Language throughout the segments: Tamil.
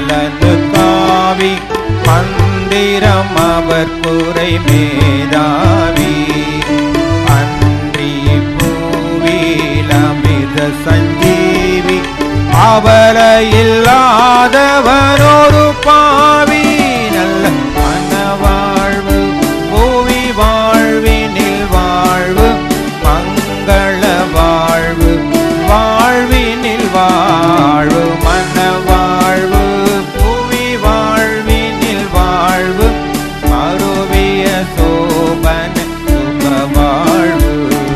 நலனுக்காவி மந்திரம் அவர் குறை மேதாவி அன்றி பூவில் அமிர்த சஞ்சீவி அவல இல்லாதவர் ஒரு பாவி நல்ல மனவாழ்வு பூவி வாழ்வினில் வாழ்வு மங்கள வாழ்வு வாழ்வினில் வாழ்வு மன வாழ்வு புவி வாழ்வினில் வாழ்வு மறுவிய சோபன சுக வாழ்வு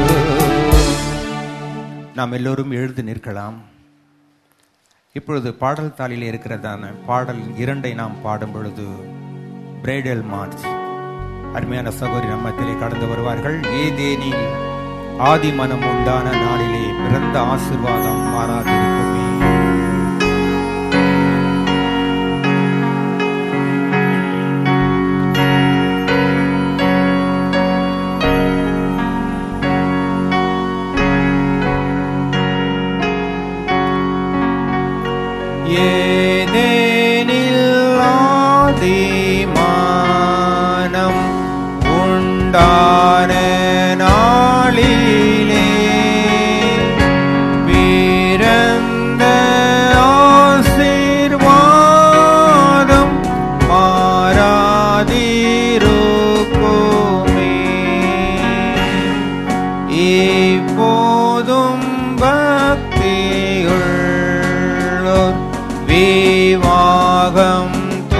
நாம் எல்லோரும் எழுந்து நிற்கலாம் இப்பொழுது பாடல் தாளில் இருக்கிறதான பாடல் இரண்டை நாம் பாடும் பொழுது பிரைடல் மார்ச் அருமையான சகோதரி நம்மத்திலே கடந்து வருவார்கள் ஏதேனில் ஆதி மனம் உண்டான நாளிலே பிறந்த ஆசிர்வாதம் மாறாதிருக்குமே ஏதேனில் ஆதிமானம் உண்டான நாளிலே பிறந்த ஆசீர்வாதம் மாறாதிருக்குமே இப்போதும் பக்தியுள்ளோர் விவாகம்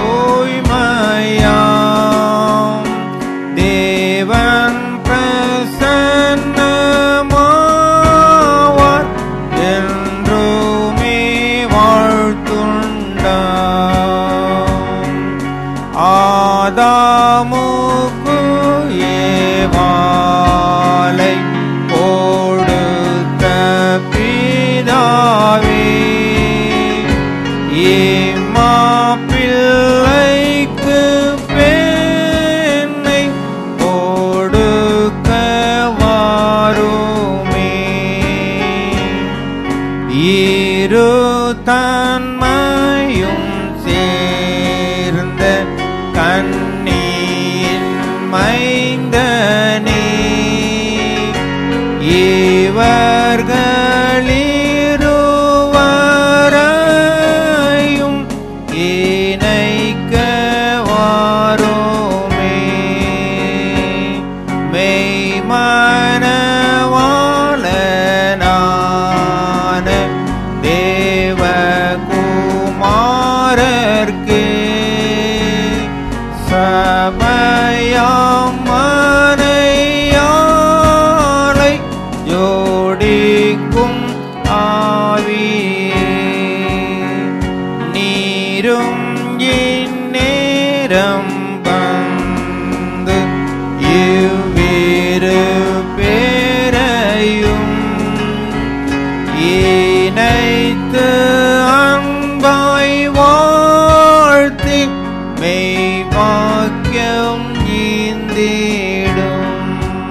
தூய்மையாம் தேவன் பிரசன்னமாவார் என்றுமே வாழ்த்துண்டாம் ஆதாமுக்கு ஏவாலை கொடுத்த பிதாவே ஏமா பிள்ளைக்கு பெண்ணை கொடுக்க வாருமே இரு தன்மையும் சேர்ந்த கண்ணியின் மைந்தனே இவர்களிருவரையும் இணைக்க வாருமே மெய்மனவாளனான தேவகுமாரர்க்கே சமயம் மனையாளை ஜோடிக்கும் ஆவியே நீரும் இந்நேரம் வந்து இவ்விரு பேரையும் இணைத்து அன்பாய் வாழ்த்தி மெய் வாக்கியம் ஈந்திடும்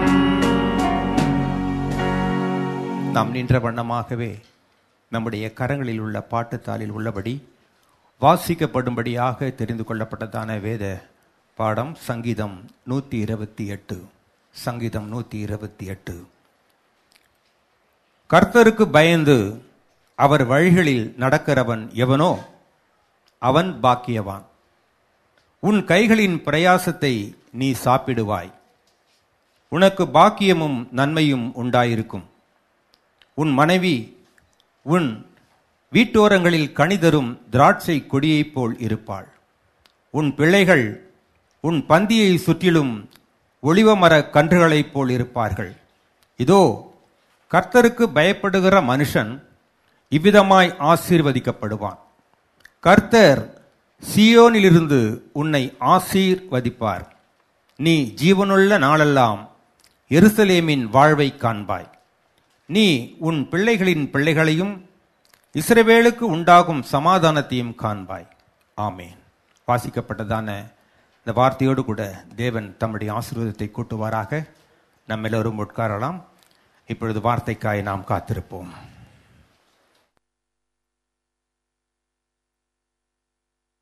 நாம் நின்ற வண்ணமாகவே நம்முடைய கரங்களில் உள்ள பாட்டுத்தாளில் உள்ளபடி வாசிக்கப்படும்படியாக தெரிந்து கொள்ளப்பட்டதான வேத பாடம் சங்கீதம் நூத்தி இருபத்தி எட்டு சங்கீதம் நூத்தி இருபத்தி எட்டு கர்த்தருக்கு பயந்து அவர் வழிகளில் நடக்கிறவன் எவனோ அவன் பாக்கியவான் உன் கைகளின் பிரயாசத்தை நீ சாப்பிடுவாய் உனக்கு பாக்கியமும் நன்மையும் உண்டாயிருக்கும் உன் மனைவி உன் வீட்டோரங்களில் கனிதரும் திராட்சை கொடியைப் போல் இருப்பாள் உன் பிள்ளைகள் உன் பந்தியை சுற்றிலும் ஒளிவமர கன்றுகளைப் போல் இருப்பார்கள் இதோ கர்த்தருக்கு பயப்படுகிற மனுஷன் இவ்விதமாய் ஆசீர்வதிக்கப்படுவான் கர்த்தர் சியோனிலிருந்து உன்னை ஆசீர்வதிப்பார் நீ ஜீவனுள்ள நாளெல்லாம் எருசலேமின் வாழ்வை காண்பாய் நீ உன் பிள்ளைகளின் பிள்ளைகளையும் இஸ்ரவேலுக்கு உண்டாகும் சமாதானத்தையும் காண்பாய் ஆமேன் வாசிக்கப்பட்டதான இந்த வார்த்தையோடு கூட தேவன் தம்முடைய ஆசீர்வாதத்தை கூட்டுவாராக நம்ம எல்லோரும் உட்காரலாம் இப்பொழுது வார்த்தைக்காய் நாம் காத்திருப்போம்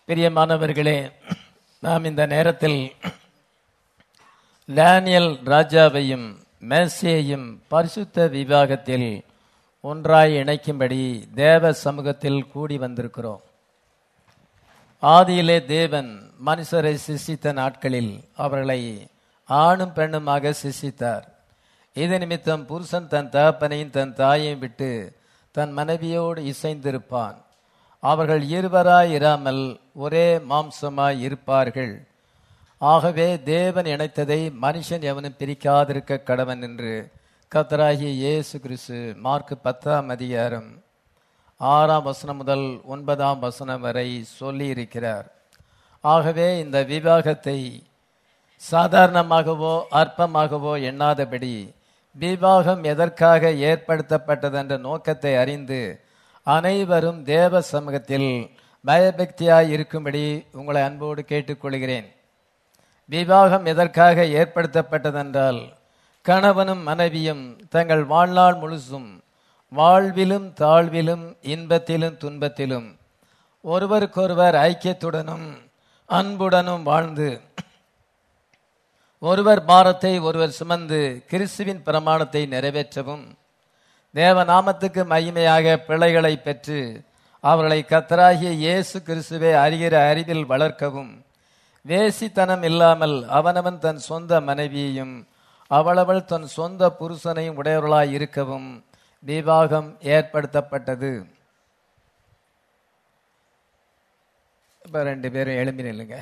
பிரியமானவர்களே நாம் இந்த நேரத்தில் டேனியல் ராஜாவையும் மேசியையும் பரிசுத்த விவாகத்தில் ஒன்றாய் இணைக்கும்படி தேவ சமூகத்தில் கூடி வந்திருக்கிறோம் ஆதியிலே தேவன் மனுஷரை சிசித்த நாட்களில் அவர்களை ஆணும் பெண்ணுமாக சிசித்தார் இது நிமித்தம் புருஷன் தன் தகப்பனையும் தன் தாயையும் விட்டு தன் மனைவியோடு இசைந்திருப்பான் அவர்கள் இருவராய் இராமல் ஒரே மாம்சமாய் இருப்பார்கள் ஆகவே தேவன் இணைத்ததை மனுஷன் எவனும் பிரிக்காதிருக்க கடவன் என்று கத்தராகிய இயேசு கிறிஸ்து மார்க் பத்தாம் அதிகாரம் ஆறாம் வசனம் முதல் ஒன்பதாம் வசனம் வரை சொல்லி இருக்கிறார் ஆகவே இந்த விவாகத்தை சாதாரணமாகவோ அற்பமாகவோ எண்ணாதபடி விவாகம் எதற்காக ஏற்படுத்தப்பட்டதென்ற நோக்கத்தை அறிந்து அனைவரும் தேவ சமூகத்தில் பயபக்தியாய் இருக்கும்படி உங்களை அன்போடு கேட்டுக்கொள்கிறேன் விவாகம் எதற்காக ஏற்படுத்தப்பட்டதென்றால் கணவனும் மனைவியும் தங்கள் வாழ்நாள் முழுசும் வாழ்விலும் தாழ்விலும் இன்பத்திலும் துன்பத்திலும் ஒருவருக்கொருவர் ஐக்கியத்துடனும் அன்புடனும் வாழ்ந்து ஒருவர் பாரத்தை ஒருவர் சுமந்து கிறிஸ்துவின் பிரமாணத்தை நிறைவேற்றவும் தேவ நாமத்துக்கு மகிமையாக பிள்ளைகளை பெற்று அவர்களை கத்தராகிய இயேசு கிறிஸ்துவை அறிகிற அறிவில் வளர்க்கவும் வேசித்தனம் இல்லாமல் அவனவன் தன் சொந்த மனைவியையும் அவளவள் தன் சொந்த புருஷனையும் உடையவர்களாய் இருக்கவும் விவாகம் ஏற்படுத்தப்பட்டது இப்ப ரெண்டு பேரும் எழும்பி நில்லுங்க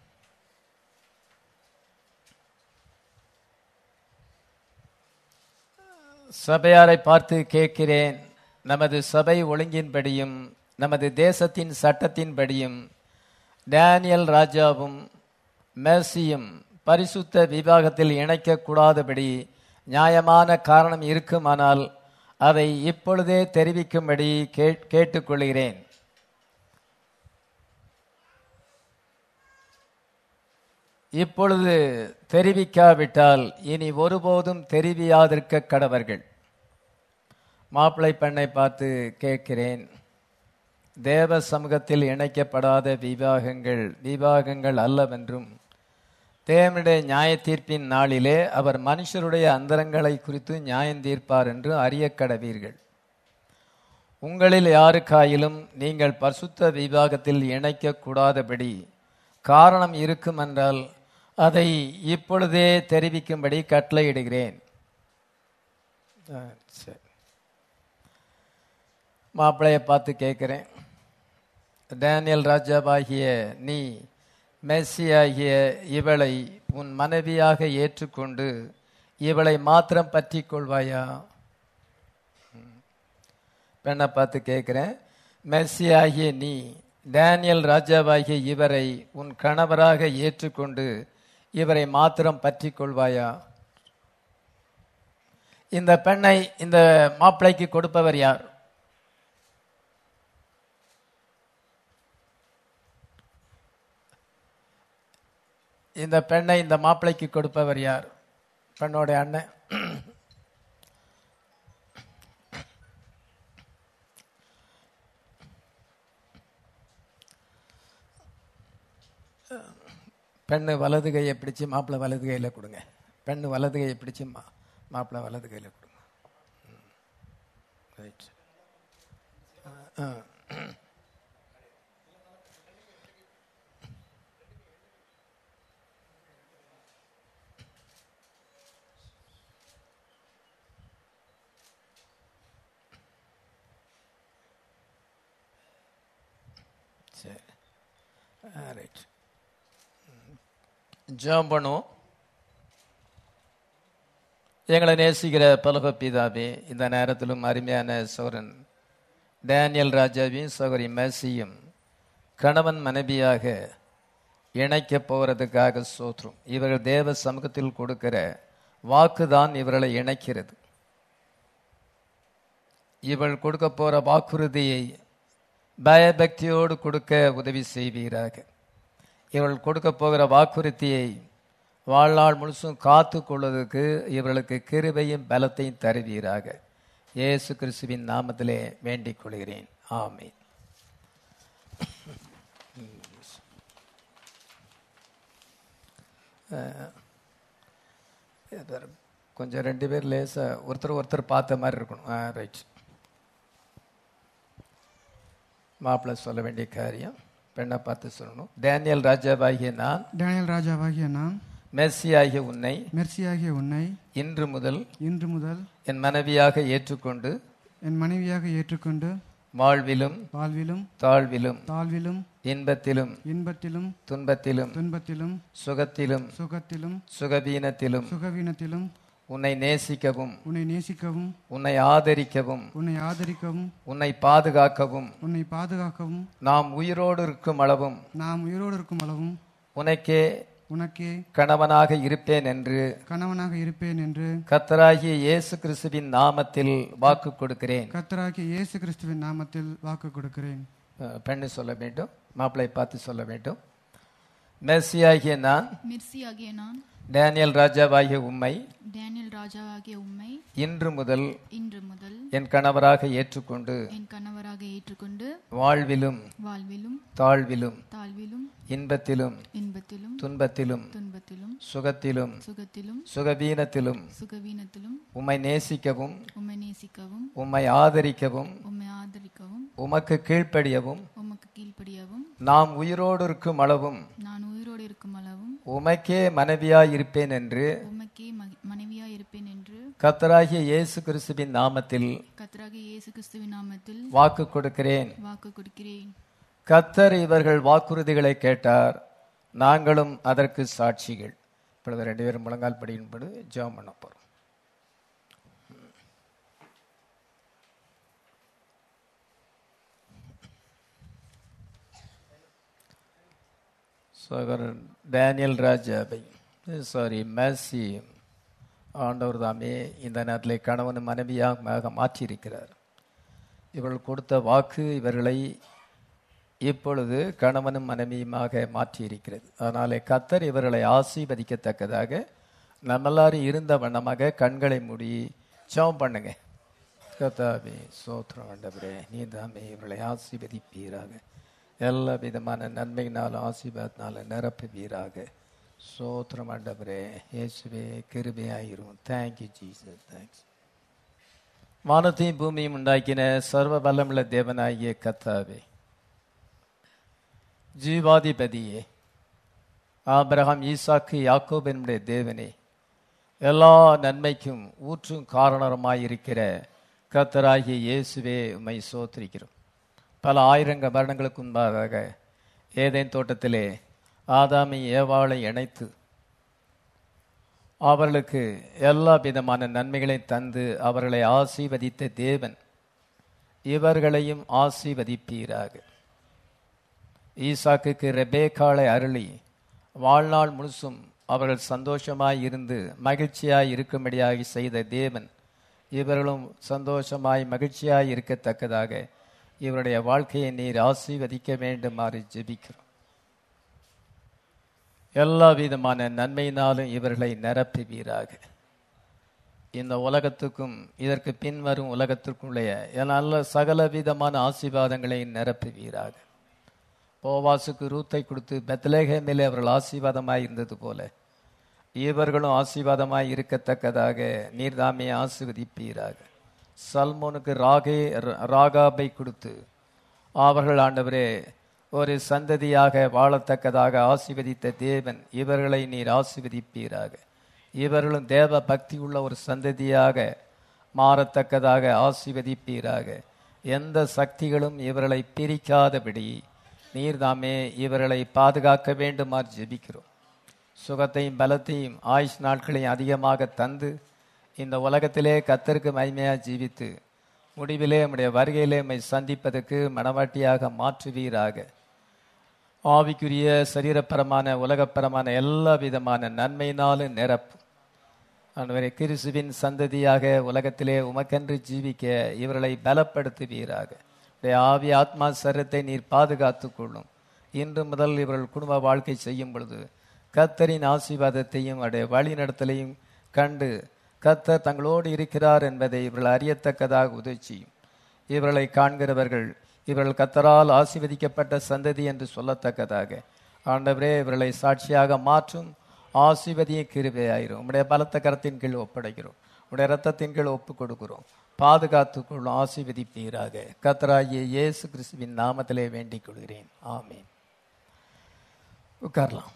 சபையாரை பார்த்து கேட்கிறேன் நமது சபை ஒழுங்கின்படியும் நமது தேசத்தின் சட்டத்தின்படியும் டேனியல் ராஜாவும் மேசியும் பரிசுத்த விவாகத்தில் இணைக்கக்கூடாதபடி நியாயமான காரணம் இருக்குமானால் அதை இப்பொழுதே தெரிவிக்கும்படி கேட்- கேட்டுக்கொள்கிறேன் இப்பொழுது தெரிவிக்காவிட்டால் இனி ஒருபோதும் தெரிவியாதிருக்க கடவர்கள் மாப்பிள்ளை பெண்ணை பார்த்து கேட்கிறேன் தேவ சமூகத்தில் இணைக்கப்படாத விவாகங்கள் விவாகங்கள் அல்லவென்றும் தேவனுடைய நியாய தீர்ப்பின் நாளிலே அவர் மனுஷருடைய அந்தரங்களை குறித்து நியாயம் தீர்ப்பார் என்று அறிய கடவீர்கள் உங்களில் யாருக்காயிலும் நீங்கள் பரிசுத்த விவாகத்தில் இணைக்கக்கூடாதபடி காரணம் இருக்குமென்றால் அதை இப்பொழுதே தெரிவிக்கும்படி கட்டளையிடுகிறேன் ஆ, சரி மாப்பிள்ளைய பார்த்து கேட்குறேன் டேனியல் ராஜாவாகிய நீ மெஸ்ஸியாகிய இவளை உன் மனைவியாக ஏற்றுக்கொண்டு இவளை மாத்திரம் பற்றி கொள்வாயா ம். பெண்ணை பார்த்து கேட்குறேன் மெஸ்ஸியாகிய நீ டேனியல் ராஜாவாகிய இவரை உன் கணவராக ஏற்றுக்கொண்டு இவரை மாத்திரம் பற்றி கொள்வாயா இந்த பெண்ணை இந்த மாப்பிள்ளைக்கு கொடுப்பவர் யார் இந்த பெண்ணை இந்த மாப்பிள்ளைக்கு கொடுப்பவர் யார் பெண்ணோட அண்ணன் பெண்ணு வலது கையை பிடிச்சு மாப்பிள்ளை வலது கையில கொடுங்க பெண்ணு வலது கையை பிடிச்சு மா மாப்பிள்ளை வலது கையில கொடுங்க ரைட் சரி ரைட் ஜெபம் பண்ணுவோம் எங்களை நேசிக்கிற பலக பிதாவே இந்த நேரத்திலும் அருமையான சோரன் டேனியல் ராஜாவையும் சௌகரி மேசியும் கணவன் மனைவியாக இணைக்க போகிறதுக்காக சோற்றும் இவர்கள் தேவ சமூகத்தில் கொடுக்கிற வாக்குதான் இவர்களை இணைக்கிறது இவள் கொடுக்க போற வாக்குறுதியை பயபக்தியோடு கொடுக்க உதவி செய்வீராக இவள் கொடுக்க போகிற வாக்குறுதியை வாழ்நாள் முழுசும் காத்து கொள்வதற்கு இவர்களுக்கு கிருபையும் பலத்தையும் தருவீராக இயேசு கிறிஸ்துவின் நாமத்திலே வேண்டிக் கொள்கிறேன் ஆமென் அஹ், இது கொஞ்சம் ரெண்டு பேர் லேசா ஒருத்தர் ஒருத்தர் பார்த்த மாதிரி இருக்கணும் ஆ ரைட் மாப்பிள்ளை சொல்ல வேண்டிய காரியம் பெண்ணை பார்த்து சொல்லணும் டேனியல் ராஜாவாகிய நான் டேனியல் ராஜாவாகிய நான் மெர்சி ஆகிய உன்னை மெர்சியாகிய உன்னை இன்று முதல் இன்று முதல் என் மனைவியாக ஏற்றுக்கொண்டு என் மனைவியாக ஏற்றுக்கொண்டு வாழ்விலும் வாழ்விலும் தாழ்விலும் தாழ்விலும் இன்பத்திலும் இன்பத்திலும் துன்பத்திலும் துன்பத்திலும் சுகத்திலும் சுகத்திலும் சுகவீனத்திலும் சுகவீனத்திலும் உன்னை நேசிக்கவும் உன்னை நேசிக்கவும் உன்னை ஆதரிக்கவும் உன்னை ஆதரிக்கவும் உன்னை பாதுகாக்கவும் உன்னை பாதுகாக்கவும் நாம் உயிரோடு இருக்கும் அளவும் நாம் உயிரோடு இருக்கும் அளவும் உனக்கே உனக்கே கணவனாக இருப்பேன் என்று கணவனாக இருப்பேன் என்று கத்தராகிய இயேசு கிறிஸ்துவின் நாமத்தில் வாக்கு கொடுக்கிறேன் கர்த்தராகிய இயேசு கிறிஸ்துவின் நாமத்தில் வாக்கு கொடுக்கிறேன் அஹ், பெண்ணு சொல்ல வேண்டும் மாப்பிள்ளை பார்த்து சொல்ல வேண்டும் மெர்சியாகிய நான் மிர்சியாகிய நான் டேனியல் ராஜாவாகிய உம்மை டேனியல் ராஜாவாகிய உம்மை இன்று முதல் இன்று முதல் என் கணவராக ஏற்றுக்கொண்டு என் கணவராக ஏற்றுக்கொண்டு வாழ்விலும் வாழ்விலும் தாழ்விலும் தாழ்விலும் இன்பத்திலும் இன்பத்திலும் துன்பத்திலும் துன்பத்திலும் சுகத்திலும் சுகத்திலும் சுகவீனத்திலும் சுகவீனத்திலும் உம்மை நேசிக்கவும் உம்மை நேசிக்கவும் உம்மை ஆதரிக்கவும் உம்மை ஆதரிக்கவும் உமக்கு கீழ்ப்படியவும் உமக்கு கீழ்ப்படியவும் நாம் உயிரோடு இருக்கும் அளவும் நான் உயிரோடு இருக்கும் அளவும் உமக்கே மனைவியாய் இருப்பேன் என்று உமக்கே மகி- மனைவியாய் இருப்பேன் என்று கத்தராகிய இயேசு கிறிஸ்துவின் நாமத்தில் கர்த்தராகிய இயேசு கிறிஸ்துவின் நாமத்தில் வாக்கு கொடுக்கிறேன் வாக்கு கொடுக்கிறேன் கத்தர் இவர்கள் வாக்குறுதிகளை கேட்டார் நாங்களும் அதற்கு சாட்சிகள் இப்பொழுது ரெண்டு பேரும் முழங்கால் படியின்படி ஜெபம் பண்ண போறோம் சகோதரன் டேனியல் ராஜாவை சாரி மேசி ஆண்டவர் தாமே இந்த நேரத்தில் கணவன் மனைவியாக மாற்றியிருக்கிறார் இவர்கள் கொடுத்த வாக்கு இவர்களை இப்பொழுது கணவனும் மனைவியுமாக மாற்றியிருக்கிறது அதனாலே கத்தர் இவர்களை ஆசீர்வதிக்கத்தக்கதாக நம்ம எல்லாரும் இருந்த வண்ணமாக கண்களை மூடி ஜெபம் பண்ணுங்க கத்தாவே சோத்திரம் ஆண்டவரே நீ தாமே இவர்களை ஆசீர்வதிப்பீராக எல்லா விதமான நன்மையினாலும் ஆசீர்வாதத்தினாலும் நிரப்புவீராக சோத்திரம் ஆண்டவரே இயேசுவே கிருபையாயிரும் தேங்க்யூ ஜீசஸ் தேங்க்ஸ் வானத்தையும் பூமியும் உண்டாக்கின சர்வ வல்லமுள்ள தேவனாகிய கத்தாவே ஜீவாதிபதியே ஆபிரகாம் ஈசாக்கு யாக்கோப் என்னுடைய தேவனே எல்லா நன்மைக்கும் ஊற்றும் காரணமாயிருக்கிற கத்தராகிய இயேசுவே உம்மை சோத்திரிக்கிறோம் பல ஆயிரங்க வருடங்களுக்கு முன்பாக ஏதேன் தோட்டத்திலே ஆதாமி ஏவாளை இணைத்து அவர்களுக்கு எல்லா விதமான நன்மைகளை தந்து அவர்களை ஆசீர்வதித்த தேவன் இவர்களையும் ஆசீர்வதிப்பீராக ஈசாக்குக்கு ரெபேக்காளை அருளி வாழ்நாள் முழுசும் அவர்கள் சந்தோஷமாய் இருந்து மகிழ்ச்சியாய் இருக்கும்படியாக செய்த தேவன் இவர்களும் சந்தோஷமாய் மகிழ்ச்சியாய் இருக்கத்தக்கதாக இவருடைய வாழ்க்கையை நீர் ஆசீர்வதிக்க வேண்டுமாறு ஜெபிக்கிறோம் எல்லா விதமான நன்மையினாலும் இவர்களை நிரப்புவீராக இந்த உலகத்துக்கும் இதற்கு பின்வரும் உலகத்திற்குள்ளே நல்ல சகல விதமான ஆசீர்வாதங்களை நிரப்புவீராக போவாசுக்கு ரூத்தை கொடுத்து பெத்லேஹேமிலே அவர்கள் ஆசீர்வாதமாய் இருந்தது போல இவர்களும் ஆசீர்வாதமாய் இருக்கத்தக்கதாக நீர்தாமே ஆசீர்வதிப்பீராக சல்மோனுக்கு ராகே ராகாபை கொடுத்து அவர்கள் ஆண்டவரே ஒரு சந்ததியாக வாழத்தக்கதாக ஆசீர்வதித்த தேவன் இவர்களை நீர் ஆசீர்வதிப்பீராக இவர்களும் தேவ பக்தி உள்ள ஒரு சந்ததியாக மாறத்தக்கதாக ஆசீர்வதிப்பீராக எந்த சக்திகளும் இவர்களை பிரிக்காதபடி நீர்தாமே இவர்களை பாதுகாக்க வேண்டுமாறு ஜெபிக்கிறோம் சுகத்தையும் பலத்தையும் ஆயுஷ் நாட்களையும் அதிகமாக தந்து இந்த உலகத்திலே கத்தருக்கு மகிமையாக ஜீவித்து முடிவிலே நம்முடைய வருகையிலே உம்மை சந்திப்பதற்கு மனவாட்டியாக மாற்றுவீராக ஆவிக்குரிய சரீரப்பரமான உலகப்பரமான எல்லா விதமான நன்மையினாலும் நிரப்பும் ஆண்டவரே கிறிஸ்துவின் சந்ததியாக உலகத்திலே உமக்கென்று ஜீவிக்க இவர்களை பலப்படுத்துவீராக உடைய ஆவி ஆத்மா சரீரத்தை நீர் பாதுகாத்துக் கொள்ளும் இன்று முதல் இவர்கள் குடும்ப வாழ்க்கை செய்யும் பொழுது கத்தரின் ஆசீர்வாதத்தையும் அவருடைய வழி நடத்தலையும் கண்டு கத்தர் தங்களோடு இருக்கிறார் என்பதை இவர்கள் அறியத்தக்கதாக உதவி செய்யும் இவர்களை காண்கிறவர்கள் இவர்கள் கத்தரால் ஆசீர்வதிக்கப்பட்ட சந்ததி என்று சொல்லத்தக்கதாக ஆண்டவரே இவர்களை சாட்சியாக மாற்றும் ஆசீர்வதியும் கிருபையாயிரும் உம்முடைய பலத்த கரத்தின் கீழ் ஒப்படைக்கிறோம் உம்முடைய ரத்தத்தின் கீழ் ஒப்பு கொடுக்கிறோம் பாதுகாத்துக்குள் ஆசீர்வதிப்பீராக கத்தராகிய இயேசு கிறிஸ்துவின் நாமத்திலே வேண்டிக் கொள்கிறேன் ஆமென் உட்காரலாம்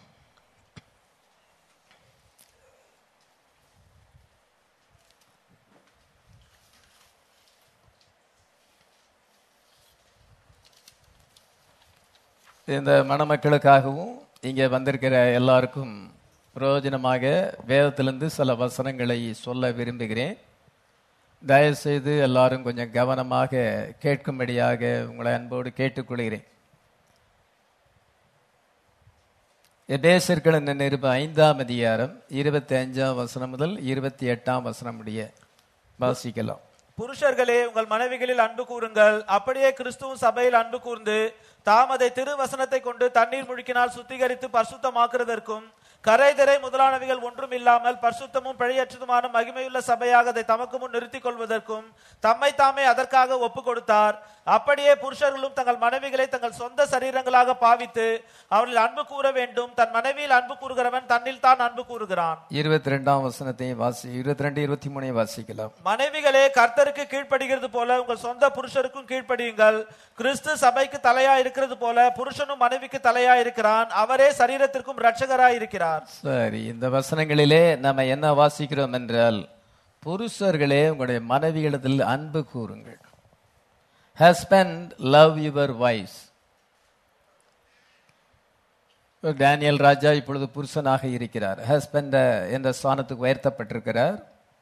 இந்த மணமக்களுக்காகவும் இங்கே வந்திருக்கிற எல்லாருக்கும் பிரயோஜனமாக வேதத்திலிருந்து சில வசனங்களை சொல்ல விரும்புகிறேன் தயவுசெய்து எல்லாரும் கொஞ்சம் கவனமாக கேட்கும்படியாக உங்களை அன்போடு கேட்டுக்கொள்கிறேன் எபேசர்களின் நிருப ஐந்தாம் அதிகாரம் இருபத்தி அஞ்சாம் வசனம் முதல் இருபத்தி எட்டாம் வசனம் முடிய வாசிக்கலாம் புருஷர்களே உங்கள் மனைவிகளில் அன்பு கூறுங்கள் அப்படியே கிறிஸ்துவும் சபையில் அன்பு கூர்ந்து தாம் அதை திருவசனத்தை கொண்டு தண்ணீர் முழுக்கினால் சுத்திகரித்து பரிசுத்தமாக்குறதற்கும் கரைதரை முதலானவைகள் ஒன்றும் இல்லாமல் பரிசுத்தமும் பிழையற்றதுமான மகிமையுள்ள சபையாக அதை தமக்கு முன் நிறுத்திக் கொள்வதற்கும் தம்மை தாமே அதற்காக ஒப்பு கொடுத்தார் அப்படியே புருஷர்களும் தங்கள் மனைவிகளை தங்கள் சொந்த சரீரங்களாக பாவித்து அவர்கள் அன்பு கூற வேண்டும் தன் மனைவியில் அன்பு கூறுகிறவன் தன்னில் தான் அன்பு கூறுகிறான் இருபத்தி ரெண்டாம் வசனத்தையும் வாசி இருபத்தி ரெண்டு இருபத்தி மூணையும் வாசிக்கலாம் மனைவிகளே கர்த்தருக்கு கீழ்ப்படுகிறது போல உங்கள் சொந்த புருஷருக்கும் கீழ்ப்படியுங்கள் கிறிஸ்து சபைக்கு தலையா இருக்கிறது போல புருஷனும் மனைவிக்கு தலையா இருக்கிறான் அவரே சரீரத்திற்கும் இரட்சகராய் இருக்கிறார் சரி இந்த வசனங்களிலே நம்ம என்ன வாசிக்கிறோம் என்றால் புருஷர்களே உங்களுடைய மனைவியிடத்தில் அன்பு கூறுங்கள் husband love your wife Daniel Raja இப்பொழுது புருஷனாக இருக்கிறார் ஹஸ்பண்ட் என்ற ஸ்தானத்துக்கு உயர்த்தப்பட்டிருக்கிறார்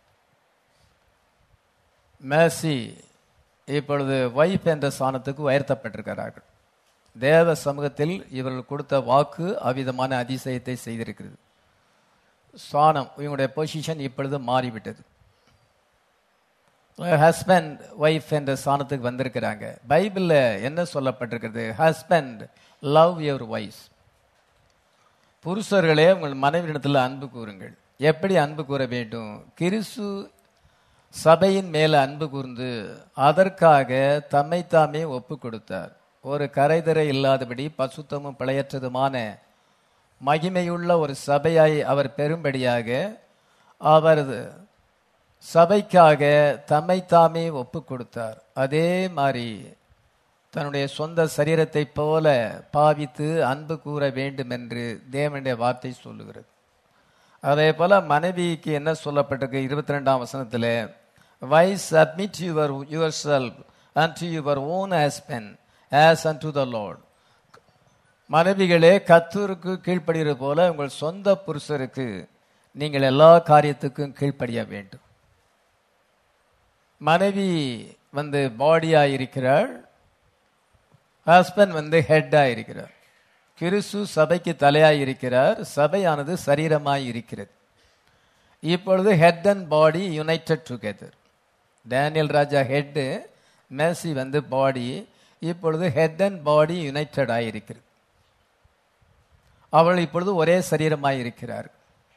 மேசி இப்பொழுது வைஃப் என்ற ஸ்தானத்துக்கு உயர்த்தப்பட்டிருக்கிறார்கள் தேவ சமூகத்தில் இவர்கள் கொடுத்த வாக்கு அவ்விதமான அதிசயத்தை செய்திருக்கிறது ஸ்தானம் இவங்களுடைய பொசிஷன் இப்பொழுது மாறிவிட்டது ஹஸ்பண்ட் ஒய்ஃப் என்ற ஸ்தானத்துக்கு வந்திருக்கிறாங்க பைபிளில் என்ன சொல்லப்பட்டிருக்கிறது ஹஸ்பண்ட் லவ் யுவர் ஒய்ஃப் புருஷர்களே உங்கள் மனைவியிடத்தில் அன்பு கூறுங்கள் எப்படி அன்பு கூற வேண்டும் கிறிஸ்து சபையின் மேல அன்பு கூர்ந்து அதற்காக தம்மை தாமே ஒப்பு கொடுத்தார் ஒரு கரைதரை இல்லாதபடி பசுத்தமும் பிழையற்றதுமான மகிமையுள்ள ஒரு சபையாய் அவர் பெரும்படியாக அவர் சபைக்காக தம்மை தாமே ஒப்பு கொடுத்தார் அதே மாதிரி தன்னுடைய சொந்த சரீரத்தைப் போல பாவித்து அன்பு கூற வேண்டும் என்று தேவனுடைய வார்த்தை சொல்லுகிறது அதே போல மனைவிக்கு என்ன சொல்லப்பட்டிருக்கு இருபத்தி ரெண்டாம் வசனத்தில் wives submit your yourself and to your own husband as and to the lord மனைவிகளே கத்தூருக்கு கீழ்ப்படுகிறது போல உங்கள் சொந்த புருஷருக்கு நீங்கள் எல்லா காரியத்துக்கும் கீழ்ப்படிய வேண்டும் மனைவி வந்து பாடியா இருக்கிறாள் ஹஸ்பண்ட் வந்து ஹெட்டா இருக்கிறார் கிறிஸ்து சபைக்கு தலையாய் இருக்கிறார் சபையானது சரீரமாய் இருக்கிறது இப்பொழுது head and body united together Daniel Raja head மேசி வந்து பாடி இப்பொழுது ஹெட் அண்ட் பாடி யுனைடெட் ஆயிருக்கிறது அவள் இப்பொழுது ஒரே சரீரமாய் இருக்கிறார்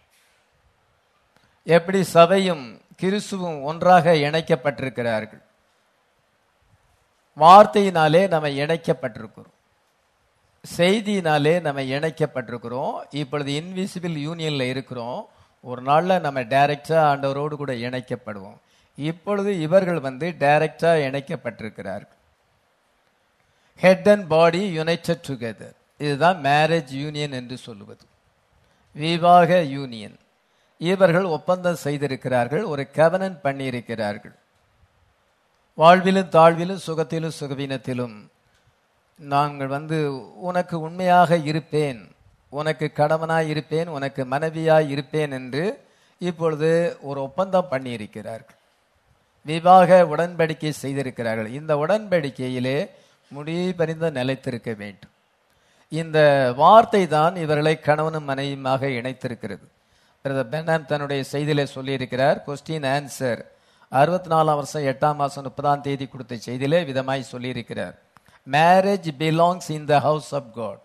எப்படி சபையும் கிறிஸ்துவும் ஒன்றாக இணைக்கப்பட்டிருக்கிறார்கள் வார்த்தையினாலே நம்ம இணைக்கப்பட்டிருக்கிறோம் செய்தியினாலே நம்ம இணைக்கப்பட்டிருக்கிறோம் இப்பொழுது இன்விசிபிள் யூனியன்ல இருக்கிறோம் ஒரு நாள்ல நம்ம டைரக்டா ஆண்டவரோடு கூட இணைக்கப்படுவோம் இப்பொழுது இவர்கள் வந்து டைரக்டா இணைக்கப்பட்டிருக்கிறார்கள் head and body united together இதுதான் மேரேஜ் யூனியன் என்று சொல்லுவது விவாக யூனியன் இவர்கள் ஒப்பந்தம் செய்திருக்கிறார்கள் ஒரு கவனன் பண்ணியிருக்கிறார்கள் வாழ்விலும் தாழ்விலும் சுகத்திலும் சுகவீனத்திலும் நாங்கள் வந்து உனக்கு உண்மையாக இருப்பேன் உனக்கு கணவனாய் இருப்பேன் உனக்கு மனைவியாய் இருப்பேன் என்று இப்பொழுது ஒரு ஒப்பந்தம் பண்ணியிருக்கிறார்கள் விவாக உடன்படிக்கை செய்திருக்கிறார்கள் இந்த உடன்படிக்கையிலே முடிபறிந்த நிலைத்திருக்க வேண்டும் இந்த வார்த்தை தான் இவர்களை கணவனும் மனைவியுமாக இணைத்திருக்கிறது பிரதர் பென்னான் தன்னுடைய செய்தியிலே சொல்லியிருக்கிறார் கொஸ்டின் ஆன்சர் அறுபத்தி நாலாம் வருஷம் எட்டாம் மாசம் முப்பதாம் தேதி கொடுத்த செய்தியிலே விதமாய் சொல்லியிருக்கிறார் marriage belongs in the house of God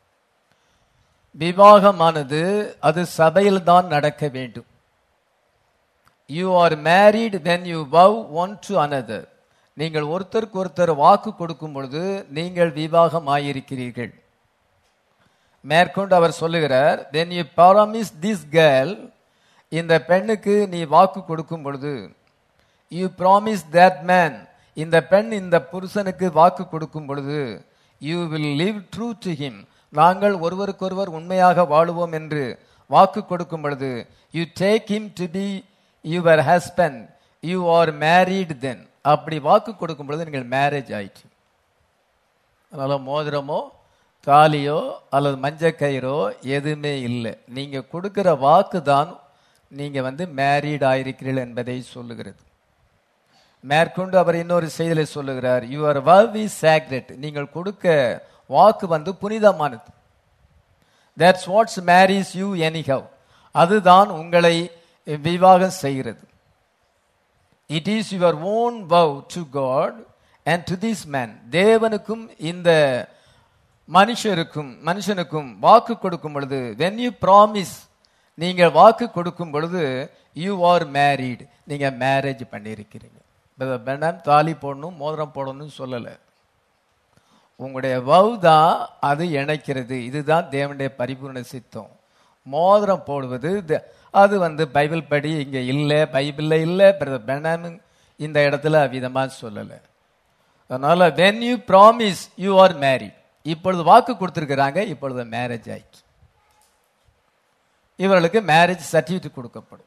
விவாகமானது அது சபையில் தான் நடக்க வேண்டும் you are married when you vow one to another நீங்கள் ஒருத்தருக்கு ஒருத்தர் வாக்கு கொடுக்கும் பொழுது நீங்கள் விவாகம் ஆயிருக்கிறீர்கள் மேற்கொண்டு அவர் சொல்லுகிறார் when you promise this girl இந்த பெண்ணுக்கு நீ வாக்கு கொடுக்கும் பொழுது you promise that man இந்த பெண் இந்த புருஷனுக்கு வாக்கு கொடுக்கும் பொழுது you will live true to him நாங்கள் ஒருவருக்கொருவர் உண்மையாக வாழுவோம் என்று வாக்கு கொடுக்கும் பொழுது you take him to be your husband you are married then அப்படி வாக்கு கொடுக்கும் பொழுது நீங்கள் மேரேஜ் ஆயிற்று அதனால மோதிரமோ தாலியோ அல்லது மஞ்சக்கயிறோ எதுவுமே இல்லை நீங்க கொடுக்கிற வாக்கு தான் நீங்க வந்து மேரீட் ஆயிருக்கிறீர்கள் என்பதை சொல்லுகிறது மேற்கொண்டு அவர் இன்னொரு செய்தியில சொல்லுகிறார் யுவர் வவ் இஸ் சாக்ரெட் நீங்கள் கொடுக்க வாக்கு வந்து புனிதமானது that's what's marries you anyhow அதுதான் உங்களை விவாகம் செய்கிறது it is your own vow to God and to this man தேவனுக்கும் இந்த மனுஷருக்கும் மனுஷனுக்கும் வாக்கு கொடுக்கும் பொழுது வென் யூ ப்ராமிஸ் நீங்கள் வாக்கு கொடுக்கும் பொழுது யூ ஆர் மேரீட் நீங்க மேரேஜ் பண்ணியிருக்கிறீங்க பெண்ணாம் தாலி போடணும் மோதிரம் போடணும்னு சொல்லலை உங்களுடைய வவ் தான் அது இணைக்கிறது இதுதான் தேவனுடைய பரிபூர்ண சித்தம் மோதிரம் போடுவது த- அது வந்து பைபிள் படி இங்க இல்லை பைபிள்ல இல்லை பிரதர் பெனாம் இந்த இடத்துல அவ்விதமா சொல்லலை அதனால when you promise you are married இப்பொழுது வாக்கு கொடுத்துருக்கிறாங்க இப்பொழுது மேரேஜ் ஆயிடுச்சு இவர்களுக்கு மேரேஜ் சர்டிஃபிகேட் கொடுக்கப்படும்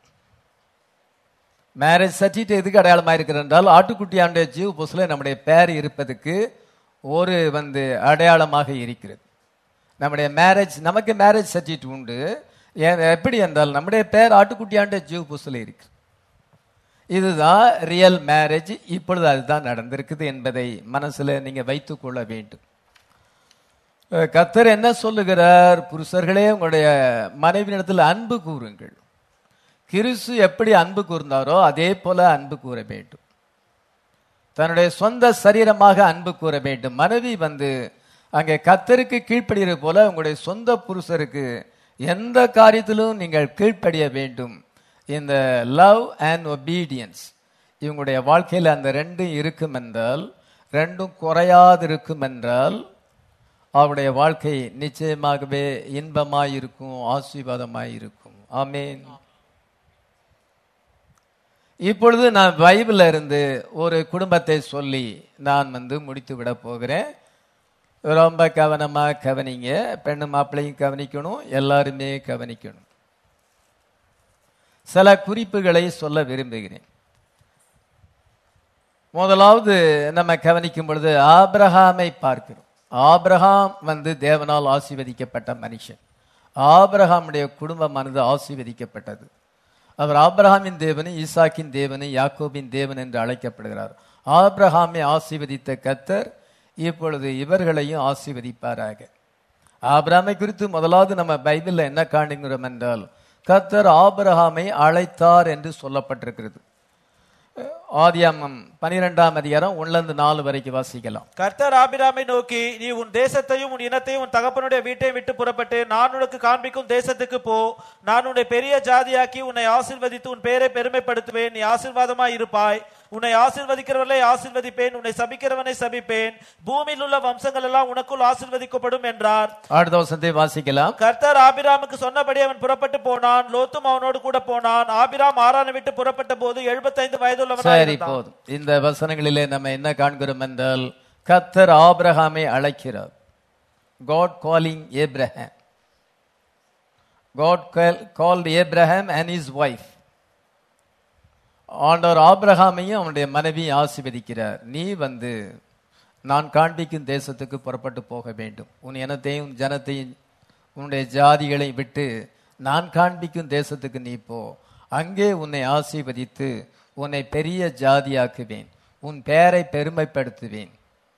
மேரேஜ் சர்டிஃபிகேட் எதுக்கு அடையாளமாக இருக்கிறது என்றால் ஆட்டுக்குட்டியாண்டைய ஜீவ புஸ்ல நம்முடைய பேர் இருப்பதுக்கு ஒரு வந்து அடையாளமாக இருக்கிறது நம்முடைய மேரேஜ் நமக்கு மேரேஜ் சர்டிஃபிகேட் உண்டு ஏன் எப்படி என்றால் நம்முடைய பேர் ஆட்டுக்குட்டியாண்ட ஜீவ புஸ்ல இருக்கு இதுதான் ரியல் மேரேஜ் இப்பொழுது அதுதான் நடந்திருக்குது என்பதை மனசுல நீங்க வைத்துக் கொள்ள வேண்டும் அஹ் கர்த்தர் என்ன சொல்லுகிறார் புருஷர்களே உங்களுடைய மனைவியிடத்தில் அன்பு கூறுங்கள் கிறிஸ்து எப்படி அன்பு கூர்ந்தாரோ அதே போல அன்பு கூற வேண்டும் தன்னுடைய சொந்த சரீரமாக அன்பு கூற வேண்டும் மனைவி வந்து அங்கே கத்தருக்கு கீழ்ப்படுகிறது போல உங்களுடைய சொந்த புருஷருக்கு எந்த காரியத்திலும் நீங்கள் கீழ்ப்படிய வேண்டும் இந்த லவ் அண்ட் ஒபீடியன்ஸ் இவங்களுடைய வாழ்க்கையில் அந்த ரெண்டும் இருக்கும் என்றால் ரெண்டும் குறையாதிருக்கும் என்றால் அவருடைய வாழ்க்கை நிச்சயமாகவே இன்பமாயிருக்கும் ஆசீர்வாதமாயிருக்கும் ஆமென் இப்பொழுது நான் பைபிள்ல இருந்து ஒரு குடும்பத்தை சொல்லி நான் வந்து முடித்து விட போகிறேன் ரொம்ப கவனமா கவனிங்க பெண்ணு மாப்பிள்ளையும் கவனிக்கணும் எல்லாருமே கவனிக்கணும் சில குறிப்புகளை சொல்ல விரும்புகிறேன் முதலாவது நம்ம கவனிக்கும் பொழுது ஆபிரகாமை பார்க்கிறோம் ஆபிரகாம் வந்து தேவனால் ஆசீர்வதிக்கப்பட்ட மனுஷன் ஆபிரகாமுடைய குடும்பமானது ஆசீர்வதிக்கப்பட்டது அவர் ஆபிரகாமின் தேவனு ஈசாக்கின் தேவனு யாக்கோபின் தேவன் என்று அழைக்கப்படுகிறார் ஆபிரகாமை ஆசீர்வதித்த கத்தர் இப்பொழுது இவர்களையும் ஆசீர்வதிப்பாராக ஆபிரகாமை குறித்து முதலாவது நம்ம பைபிள்ல என்ன காண்கிறோம் என்றால் கத்தர் ஆபிரகாமை அழைத்தார் என்று சொல்லப்பட்டிருக்கிறது ஆதியாமம் பனிரெண்டாம் அதிகாரம் ஒன்றிலிருந்து நாலு வரைக்கும் வாசிக்கலாம் கர்த்தர் ஆபிராமை நோக்கி நீ உன் தேசத்தையும் உன் இனத்தையும் உன் தகப்பனுடைய வீட்டையும் விட்டு புறப்பட்டு நான் உனக்கு காண்பிக்கும் தேசத்துக்கு போ நான் உன்னை பெரிய ஜாதியாக்கி உன்னை ஆசீர்வதித்து உன் பேரை பெருமைப்படுத்துவேன் நீ ஆசீர்வாதமாய் இருப்பாய் உன்னை ஆசீர்வதிக்கிறவர்களை ஆசீர்வதிப்பேன் உன்னை சபிக்கிறவனை சபிப்பேன் பூமியில் உள்ள வம்சங்கள் எல்லாம் உனக்குள் ஆசீர்வதிக்கப்படும் என்றார் அடுத்த வசனத்தை வாசிக்கலாம் கர்த்தர் ஆபிராமுக்கு சொன்னபடி அவன் புறப்பட்டு போனான் லோத்தும் அவனோடு கூட போனான் ஆபிராம் ஆரானை விட்டு புறப்பட்ட போது எழுபத்தைந்து வயதுள்ளவனாய் சரி இருந்தான். போதும் இந்த வசனங்களிலே நம்ம என்ன காண்கிறோம் என்றால் கத்தர் ஆபிரகாமை அழைக்கிறார் God calling Abraham God called Abraham and his wife ஆண்டவர் ஆபிரகாமையும் அவனுடைய மனைவியும் ஆசீர்வதிக்கிறார் நீ வந்து நான் காண்பிக்கும் தேசத்துக்கு புறப்பட்டு போக வேண்டும் உன் இனத்தையும் உன் ஜனத்தையும் உன்னுடைய ஜாதிகளை விட்டு நான் காண்பிக்கும் தேசத்துக்கு நீ போ அங்கே உன்னை ஆசீர்வதித்து உன்னை பெரிய ஜாதியாக்குவேன் உன் பெயரை பெருமைப்படுத்துவேன்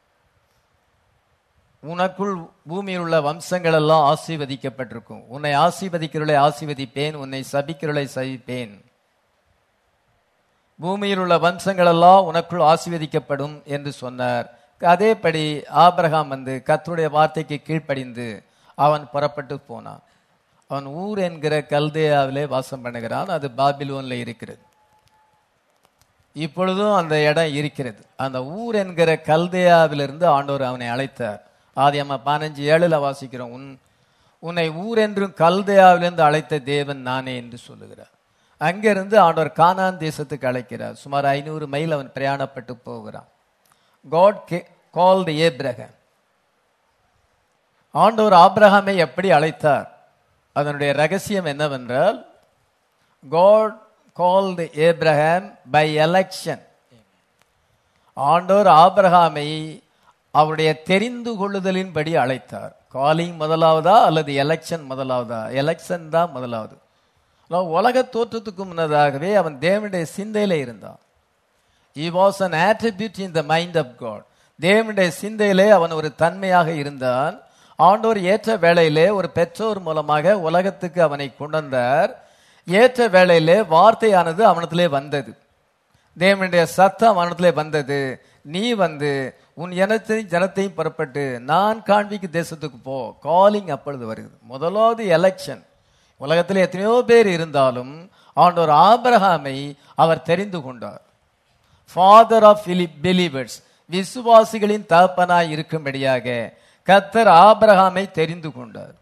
உனக்குள் பூமியில் உள்ள வம்சங்கள் எல்லாம் ஆசீர்வதிக்கப்பட்டிருக்கும் உன்னை ஆசீர்வதிக்கிறவளை ஆசீர்வதிப்பேன் உன்னை சபிக்கிறவளை சபிப்பேன் பூமியில் உள்ள வம்சங்கள் எல்லாம் உனக்குள் ஆசீர்வதிக்கப்படும் என்று சொன்னார் அதேபடி ஆபிரகாம் வந்து கர்த்தருடைய வார்த்தைக்கு கீழ்ப்படிந்து அவன் புறப்பட்டு போனான் அவன் ஊர் என்கிற கல்தேயாவிலே வாசம் பண்ணுகிறான் அது பாபிலோன்ல இருக்கிறது இப்பொழுதும் அந்த இடம் இருக்கிறது அந்த ஊர் என்கிற கல்தேயாவிலிருந்து ஆண்டவர் அவனை அழைத்தார் ஆதியம்மா பதினஞ்சு ஏழுல வாசிக்கிறோம் உன் உன்னை ஊர் என்றும் கல்தையாவிலிருந்து அழைத்த தேவன் நானே என்று சொல்லுகிறார் அங்கிருந்து ஆண்டவர் கானான் தேசத்துக்கு அழைக்கிறார் சுமார் ஐநூறு மைல் அவன் பிரயாணப்பட்டு போகிறான் காட் கால் தி ஏப்ரஹாம் ஆண்டவர் ஆபிரகாமை எப்படி அழைத்தார் அதனுடைய ரகசியம் என்னவென்றால் God call the Abraham by election ஆண்டவர் ஆபிரகாமை அவருடைய தெரிந்து கொள்ளுதலின்படி அழைத்தார் காலிங் முதலாவதா அல்லது எலெக்ஷன் முதலாவதா எலெக்ஷன் தான் முதலாவது ஆனால் உலக தோற்றத்துக்கு முன்னதாகவே அவன் தேவனுடைய சிந்தையில இருந்தான் he was an attribute in the mind of god தேவனுடைய சிந்தையிலே அவன் ஒரு தன்மையாக இருந்தான் ஆண்டோர் ஏற்ற வேளையிலே ஒரு பெற்றோர் மூலமாக உலகத்துக்கு அவனை கொண்டு வந்தார் ஏற்ற வேளையிலே வார்த்தையானது அவனத்திலே வந்தது தேவனுடைய சத்தம் அவனத்திலே வந்தது நீ வந்து உன் இனத்தையும் ஜனத்தையும் புறப்பட்டு நான் காண்பிக்கு தேசத்துக்கு போ காலிங் அப்பொழுது வருகிறது முதலாவது எலெக்ஷன் உலகத்தில் எத்தனையோ பேர் இருந்தாலும் ஆண்டவர் ஆபிரகாமை அவர் தெரிந்து கொண்டார் ஃபாதர் ஆஃப் பிலீவர்ஸ் விசுவாசிகளின் தகப்பனாய் இருக்கும்படியாக கத்தர் ஆபிரகாமை தெரிந்து கொண்டார்